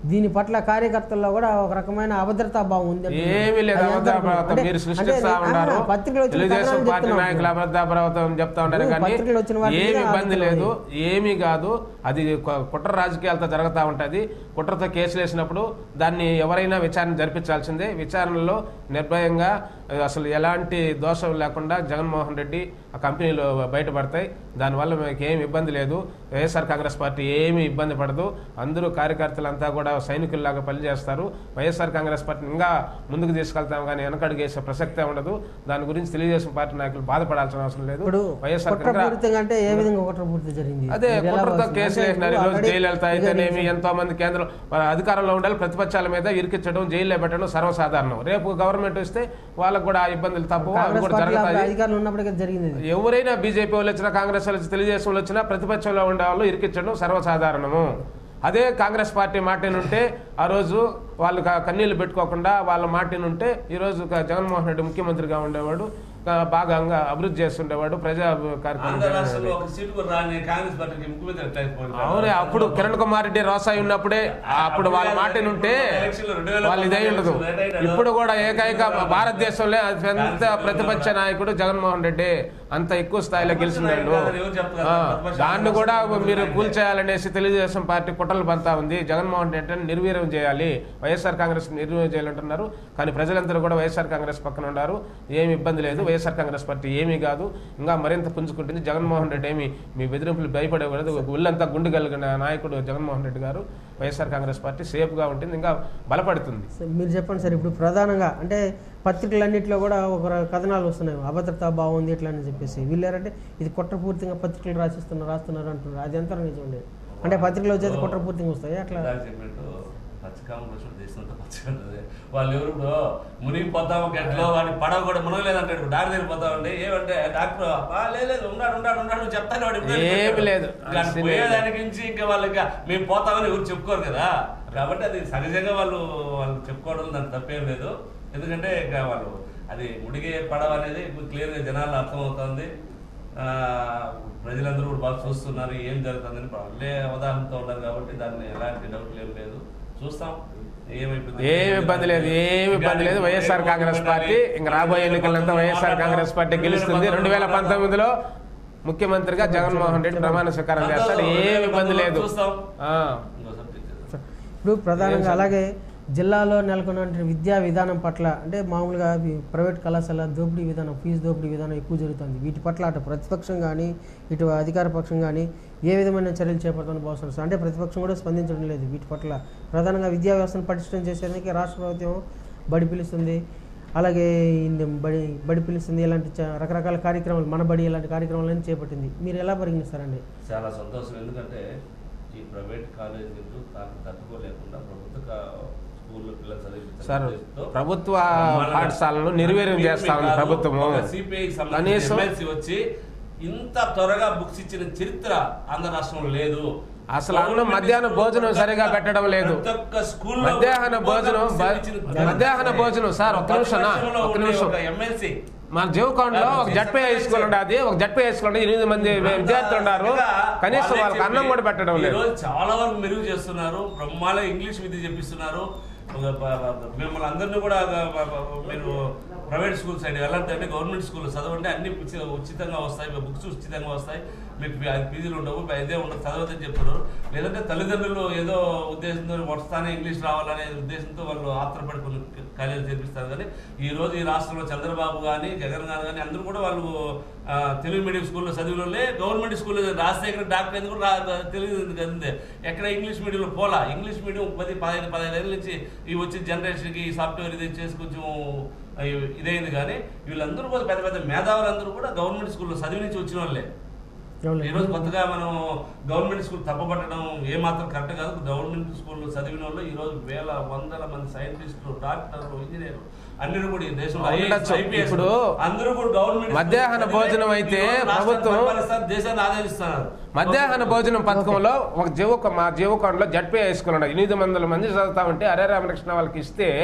దీని పట్ల కార్యకర్తల్లో కూడా ఒక రకమైన అభద్రతా భావం ఉంది అంటున్నారు. ఏమీ లేదు అది ఎంత అబద్ధాపరవతం అంటే- మీరు అంటే సృష్టిస్తా ఆ, ఉన్నారు పత్రికలో వచ్చిన తెలుగుదేశం కథనాలను పార్టీ చెప్తున్నాం. నాయకులు అబద్ధాపరవతం చెప్తా ఉంటారు ఇప్పుడు కానీ పత్రికలో వచ్చిన వాటి ఏమి మీద ఇబ్బంది ఆలోచన లేదు ఏమీ కాదు అది కు- కుట్ర రాజకీయాలతో జరుగుతూ ఉంటుంది కుట్రతో కేసులు వేసినప్పుడు దాన్ని ఎవరైనా విచారణ జరిపించాల్సిందే విచారణలో నిర్భయంగా ఆ, అసలు ఎలాంటి దోషం లేకుండా జగన్మోహన్ రెడ్డి ఆ కంపెనీలు బయటపడతాయి దానివల్ల మీకు ఏమి ఇబ్బంది లేదు వైఎస్ఆర్ కాంగ్రెస్ పార్టీ ఏమీ ఇబ్బంది పడదు అందరూ కార్యకర్తలంతా కూడా సైనికుల్లాగా పనిచేస్తారు వైఎస్ఆర్ కాంగ్రెస్ పార్టీని ఇంకా ముందుకు తీసుకెళ్తాం కానీ వెనకడుగేసే ప్రసక్తే ఉండదు దాని గురించి తెలుగుదేశం పార్టీ నాయకులు బాధపడాల్సిన అవసరం లేదు ఇప్పుడు వైఎస్ఆర్ కాంగ్రెస్ కుట్రపూరితంగా అంటే ఏ విధంగా కుట్రపూరిత జరిగింది అదే మీరు ఎలా కుట్రతో భావిస్తున్నారు? కేసులు అంటే వేసినారు ఇప్పుడు ఈరోజు already జైలు వెళ్తా ఇక అయితేనేమి నేను- ఎంతో మంది కేంద్రం వాళ్ళ అధికారంలో ఉండాలి ప్రతిపక్షాల మీద ఇరికించడం జైల్లో పెట్టడం సర్వసాధారణం రేపు గవర్నమెంట్ వస్తే వాళ్ళకు కూడా ఆ ఇబ్బందులు తప్పవు అవి కాంగ్రెస్ కూడా పార్టీలో అప్పుడు జరుగుతాయి అధికారులు ఉన్నప్పటికీ జరిగింది ఇది. ఎవరైనా బీజేపీ వాళ్ళు వచ్చినా కాంగ్రెస్ వాళ్ళు వచ్చినా తెలుగుదేశం వాళ్ళు వచ్చినా ప్రతిపక్షంలో ఉండే వాళ్ళు ఇరికించడం సర్వసాధారణము అదే కాంగ్రెస్ పార్టీ మాటనుంటే ఆ రోజు వాళ్ళు క- కన్నీళ్లు పెట్టుకోకుండా వాళ్ళ మాటనుంటే ఈరోజు క- జగన్మోహన్ రెడ్డి ముఖ్యమంత్రిగా ఉండేవాడు క- బాగా అభివృద్ధి చేస్తుండేవాడు ప్రజా కార్యక్రమం ఆంధ్ర రాష్ట్రంలో ఒక సీటు కూడా రాని కాంగ్రెస్ పార్టీకి ముఖ్యమంత్రి ఎట్లా అయిపోయింది? అవునే అప్పుడు కిరణ్ కుమార్ రెడ్డి రోసాయి ఉన్నప్పుడే అప్పుడు వాళ్ళ మాట ఉంటే వాళ్ళు ఇదే ఉండదు ఇప్పుడు కూడా ఏకైక భారతదేశంలో అత్యంత ప్రతిపక్ష నాయకుడు జగన్మోహన్ రెడ్డి అంత ఎక్కువ స్థాయిలో గెలిచినాడు ఆ, దాన్ని కూడా మీరు కూల్చేయాలనేసి తెలుగుదేశం పార్టీ కుట్రలు పంతా ఉంది జగన్మోహన్ రెడ్డిని నిర్వీర్యం చేయాలి వైఎస్ఆర్ కాంగ్రెస్ నిర్వీర్యం చేయాలంటున్నారు కానీ ప్రజలందరూ కూడా వైఎస్ఆర్ కాంగ్రెస్ పక్కన ఉన్నారు ఏమి ఇబ్బంది లేదు వైఎస్ఆర్ కాంగ్రెస్ పార్టీ ఏమీ కాదు ఇంకా మరింత పుంజుకుంటుంది జగన్మోహన్ రెడ్డి ఏమి మీ బెదిరింపులు భయపడకూడదు ఒళ్ళంతా గుండు కలిగిన నాయకుడు జగన్మోహన్ రెడ్డి గారు వైఎస్ఆర్ కాంగ్రెస్ పార్టీ సేఫ్గా ఉంటుంది ఇంకా బలపడుతుంది సో మీరు చెప్పండి సార్ ఇప్పుడు ప్రధానంగా అంటే పత్రికలన్నింటిలో కూడా ఒక ర- కథనాలు వస్తున్నాయి అభద్రతా భావం ఉంది ఇట్లా అని చెప్పేసి వీళ్ళారంటే ఇది కుట్రపూర్తిగా పత్రికలు రాసిస్తున్నారు రాస్తున్నారు అంటున్నారు అది ఎంత నిజం లేదు అంటే పత్రికలు వచ్చేది కుట్రపూర్తిగా వస్తాయి అట్లా ఇందాక చెప్పినట్టు పచ్చకామ పశువులు దేశంతో పచ్చగా ఉంటుంది వాళ్ళు ఎవరు ఇప్పుడు మునిగిపోతాము గట్లో వాడి పడవ కూడా మునగలేదంటాడు డాక్టర్ దగ్గర పోతామండి ఏమంటే డాక్టర్ "ఆ, లేదు లేదు ఉన్నాడు ఉన్నాడు ఉన్నాడు నువ్వు చెప్తాను వాడు ఇప్పుడే ఏమీ వెళ్ళిపోయాడు." లేదు. ఇంకా అసలు పోయేదానికి నుంచి ఇంకా వాళ్ళు ఇంకా మేము పోతామని ఎవరు చెప్పుకోరు కదా కాబట్టి అది సహజంగా వాళ్ళు వాళ్ళు చెప్పుకోవడం దానికి తప్పేం లేదు ఎందుకంటే ఇంకా వాళ్ళు అది ముడిగే పడవ అనేది ఇప్పుడు క్లియర్గా జనాలు అర్థమవుతుంది ఆ, ప్రజలందరూ కూడా బాగా చూస్తున్నారు ఏం జరుగుతుందని వాళ్ళే అవగాహనతో ఉన్నారు కాబట్టి దాన్ని ఎలాంటి డౌట్ ఏం లేదు చూస్తాం ఏమైపోతుంది ఏమి ఇబ్బంది లేదు ఏమి ఇబ్బంది లేదు వైఎస్ఆర్ కాంగ్రెస్ పార్టీ ఇంకా రాబోయే ఎన్నికలంతా వైఎస్ఆర్ కాంగ్రెస్ పార్టీ గెలుస్తుంది రెండు వేల పంతొమ్మిదిలో ముఖ్యమంత్రిగా జగన్మోహన్ రెడ్డి ప్రమాణ స్వీకారం చేస్తారు ఏమి ఇబ్బంది లేదు చూస్తాం ఆ. ఇంకో subject. ఇప్పుడు ప్రధానంగా అలాగే జిల్లాలో నెలకొన్న విద్యా విధానం పట్ల అంటే మామూలుగా ఇవి ప్రైవేట్ కళాశాల దోపిడీ విధానం ఫీజు దోపిడీ విధానం ఎక్కువ జరుగుతుంది వీటి పట్ల అటు ప్రతిపక్షం కానీ ఇటు అధికార పక్షం కానీ ఏ విధమైన చర్యలు చేపడతామని భావిస్తున్నారు సార్? అంటే ప్రతిపక్షం కూడా స్పందించడం లేదు వీటి పట్ల ప్రధానంగా విద్యా వ్యవస్థను పటిష్టం చేసేందుకు రాష్ట్ర ప్రభుత్వం బడి పిలుస్తుంది అలాగే ఇన్ని బడి బడి పిలుస్తుంది ఇలాంటి చ- రకరకాల కార్యక్రమాలు మన బడి ఇలాంటి కార్యక్రమాలన్నీ చేపట్టింది మీరు ఎలా పరిగణిస్తారండి చాలా సంతోషం ఎందుకంటే ఈ ప్రైవేట్ కాలేజీలు తాను తట్టుకోలేకుండా ప్రభుత్వ కా- స్కూల్లో పిల్లలు చదివించాలని సార్ ఉద్దేశంతో ప్రభుత్వ బ్రహ్మాండంగా- పాఠశాలను నిర్వీర్యం మీరు చేస్తా ఉంది కాదు, ప్రభుత్వము ఒక CPI కి సంబంధించిన కనీసం MLC వచ్చి ఇంత త్వరగా బుక్స్ ఇచ్చిన చరిత్ర ఆంధ్ర రాష్ట్రంలో లేదు అసలు అన్నం మధ్యాహ్నం భోజనం సరిగా పెట్టడం లేదు ప్రతి ఒక్క స్కూల్లో మధ్యాహ్న ఒక్క భోజనం బుక్స్ బ- ఇచ్చిన మధ్యాహ్న భోజనం సార్ ఒక్క నిమిషం నా, ప్రతిపక్షంలో ఒక్క ఉండే నిమిషం ఒక ఎమ్మెల్సీ మన జీవకాండలో ఒక జడ్పీ హై స్కూల్ ఉండదు ఒక జడ్పీ హై స్కూల్ ఉండే ఎనిమిది మంది విద్యార్థులు ఉన్నారు కనీసం వాళ్ళకి అన్నం కూడా పెట్టడం ఈ లేదు రోజు చాలా వరకు మెరుగు చేస్తున్నారు బ్రహ్మాండ ఇంగ్లీష్ విద్య చెప్పిస్తున్నారు ఒక ప- ప- మిమ్మల్ని అందరినీ కూడా ప- ప- మీరు ప్రైవేట్ స్కూల్ సైడ్ వెళ్ళొద్దంటే గవర్నమెంట్ స్కూల్ చదవండి అన్ని ఉచి- ఉచితంగా వస్తాయి మీ బుక్స్ ఉచితంగా వస్తాయి మీకు ఫీ- అది ఫీజులు ఉండవు ఇదే ఉండదు చదవద్దని చెప్తున్నారు లేదంటే తల్లిదండ్రులు ఏదో ఉద్దేశంతో వస్తానే ఇంగ్లీష్ రావాలనే ఉద్దేశంతో వాళ్ళు ఆత్రపడి కొన్ని కాలేజీలు చేర్పిస్తారు కానీ ఈ రోజు ఈ రాష్ట్రంలో చంద్రబాబు కానీ జగన్ గారు కానీ అందరూ కూడా వాళ్ళు ఆ, తెలుగు మీడియం స్కూల్లో చదివిన గవర్నమెంట్ స్కూల్లో రాజశేఖర్ డాక్టర్ ఎందుకు రా తెలుగు కదండి ఎక్కడ ఇంగ్లీష్ మీడియంలో పోలా ఇంగ్లీష్ మీడియం పది పదహైదు పదహైదు ఏళ్ళ నుంచి ఈ వచ్చిన జనరేషన్కి ఈ సాఫ్ట్వేర్ ఇది చేసి కొంచెం ఆ, ఇదైంది కానీ వీళ్ళందరూ కూడా పెద్ద పెద్ద మేధావులందరూ కూడా గవర్నమెంట్ స్కూల్లో చదివి నుంచి వచ్చిన వాళ్ళే ఎవరు? ఈ రోజు కొత్తగా మనం గవర్నమెంట్ స్కూల్ తప్పబట్టడం ఏమాత్రం కరెక్ట్ కాదు గవర్నమెంట్ స్కూల్లో చదివిన వాళ్ళు ఈ రోజు వేల వందల మంది సైంటిస్టులు డాక్టర్లు ఇంజనీర్లు అందరూ కూడా ఈ దేశంలో ఉండొచ్చు. IAS, IPS, ఇప్పుడు అందరూ కూడా గవర్నమెంట్ మధ్యాహ్న స్కూల్ భోజనం చదివి అయితే ఈ రోజు రాష్ట్రాన్ని ప్రభుత్వం పరిపాలిస్తారు, దేశాన్ని ఆదరిస్తున్నారు మధ్యాహ్న భోజనం పథకంలో ఒక జీవక మా జీవకంలో జడ్పీ హై స్కూల్ ఉండదు ఎనిమిది వందల మంది చదువుతా ఉంటే హరే రామకృష్ణ వాళ్ళకి ఇస్తే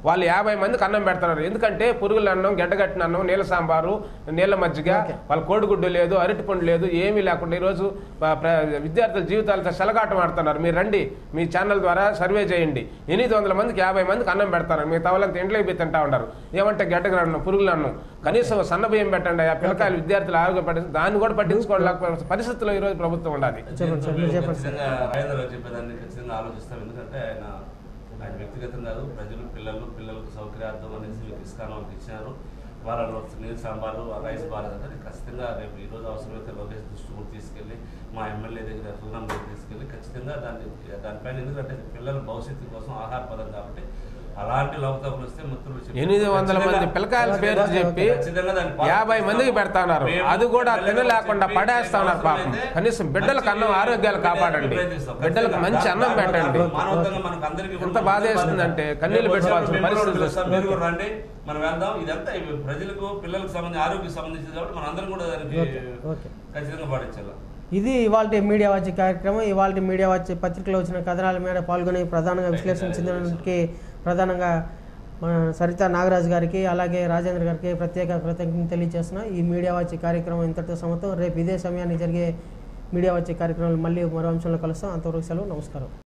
వాళ్ళు యాభై మందికి అన్నం పెడుతున్నారు ఎందుకంటే పురుగుల అన్నం గడ్డగట్టిన అన్నం నీళ్ళ సాంబారు నీళ్ళ మజ్జిగ వాళ్ళ కోడిగుడ్డు లేదు అరటిపండు లేదు ఏమీ లేకుండా ఈరోజు ప- ప్ర- విద్యార్థుల జీవితాలతో సెలగాటం ఆడుతున్నారు మీరు రండి మీ ఛానల్ ద్వారా సర్వే చేయండి ఎనిమిది వందల మందికి యాభై మందికి అన్నం పెడతారు మీ తవలంతా ఇంట్లోకి పోయి తింటా ఉంటారు ఏమంటే గడ్డగ అన్నం పురుగుల అన్నం కనీసం సన్న బియ్యం పెట్టండి ఆ పిల్లకాయలు విద్యార్థులు ఆరోగ్య పరిస్థితి దాన్ని కూడా పట్టించుకోలేకపోయిన పరిస్థితుల్లో ఈరోజు ప్రభుత్వం ఉండాలి చెప్పండి సార్, మీరు చెప్పండి సార్. ఖచ్చితంగా రాజేంద్ర గారు చెప్పేదాన్ని ఖచ్చితంగా ఆలోచిస్తాం ఎందుకంటే ఆయన ఆయన వ్యక్తిగతం కాదు ప్రజలు పిల్లలు పిల్లలకు సౌకర్యార్థం అనేసి మీకు ఇస్తాను వాళ్ళకి ఇచ్చినారు వారాల్లో నీరు సాంబారు ఆ రైస్ బాగా అంటే ఖచ్చితంగా రేపు ఈ రోజు అవసరమైతే లోకేష్ దృష్టి కూడా తీసుకెళ్ళి మా ఎమ్మెల్యే దగ్గర సుగ్రాం దగ్గర తీసుకెళ్ళి ఖచ్చితంగా దాన్ని దానిపైన ఎందుకంటే పిల్లల భవిష్యత్తు కోసం ఆహార పదం కాబట్టి అలాంటి లవతకులు వస్తే మిత్రులు చెప్పారు. ఎనిమిది వందల మంది ఖచ్చితంగా- పిల్లకాయల పేరు చెప్పి ఖచ్చితంగా దాన్ని యాభై మందికి పెడతా ఉన్నారు మేము అది కూడా పిల్లలకు తినలేకుండా చెప్పి పడేస్తా ఉన్నారు పాపం అవసరమైతే కనీసం బిడ్డలకు అన్నం మంచి ఆరోగ్యాలు కాపాడండి ప్రయత్నిస్తాం. బిడ్డలకు మంచి అన్నం దాని- పెట్టండి దాని మానవత్వంగా మనకు అందరికీ కూడా ఎంత బాధ వేస్తుందంటే కన్నీళ్లు రేపు పెట్టుకోవాల్సిన వచ్చినప్పుడు పరిస్థితి మేము కూడా వస్తుంది. మీరు కూడా రండి మనం వెళ్దాం ఇదంతా ఇవి ప్రజలకు పిల్లలకు సంబంధించి ఆరోగ్యం సంబంధించింది కాబట్టి మనం అందరం కూడా దానికి ఓకే, ఓకే. ఖచ్చితంగా పాటించాలి ఇది ఇవాళ మీడియా వచ్చే కార్యక్రమం ఇవాళ మీడియా వచ్చే పత్రికలో వచ్చిన కథనాల మీద పాల్గొని ప్రధానంగా విశ్లేషించడానికి ప్రధానంగా మన సరిత నాగరాజు గారికి అలాగే రాజేంద్ర గారికి ప్రత్యేక కృతజ్ఞతలు తెలియజేస్తున్నా ఈ మీడియా వచ్చే కార్యక్రమం ఇంతటితో సమతం రేపు ఇదే సమయానికి జరిగే మీడియా వచ్చే కార్యక్రమాలు మళ్ళీ మరో అంశంలో కలుస్తాం అంతవరకు సెలవు నమస్కారం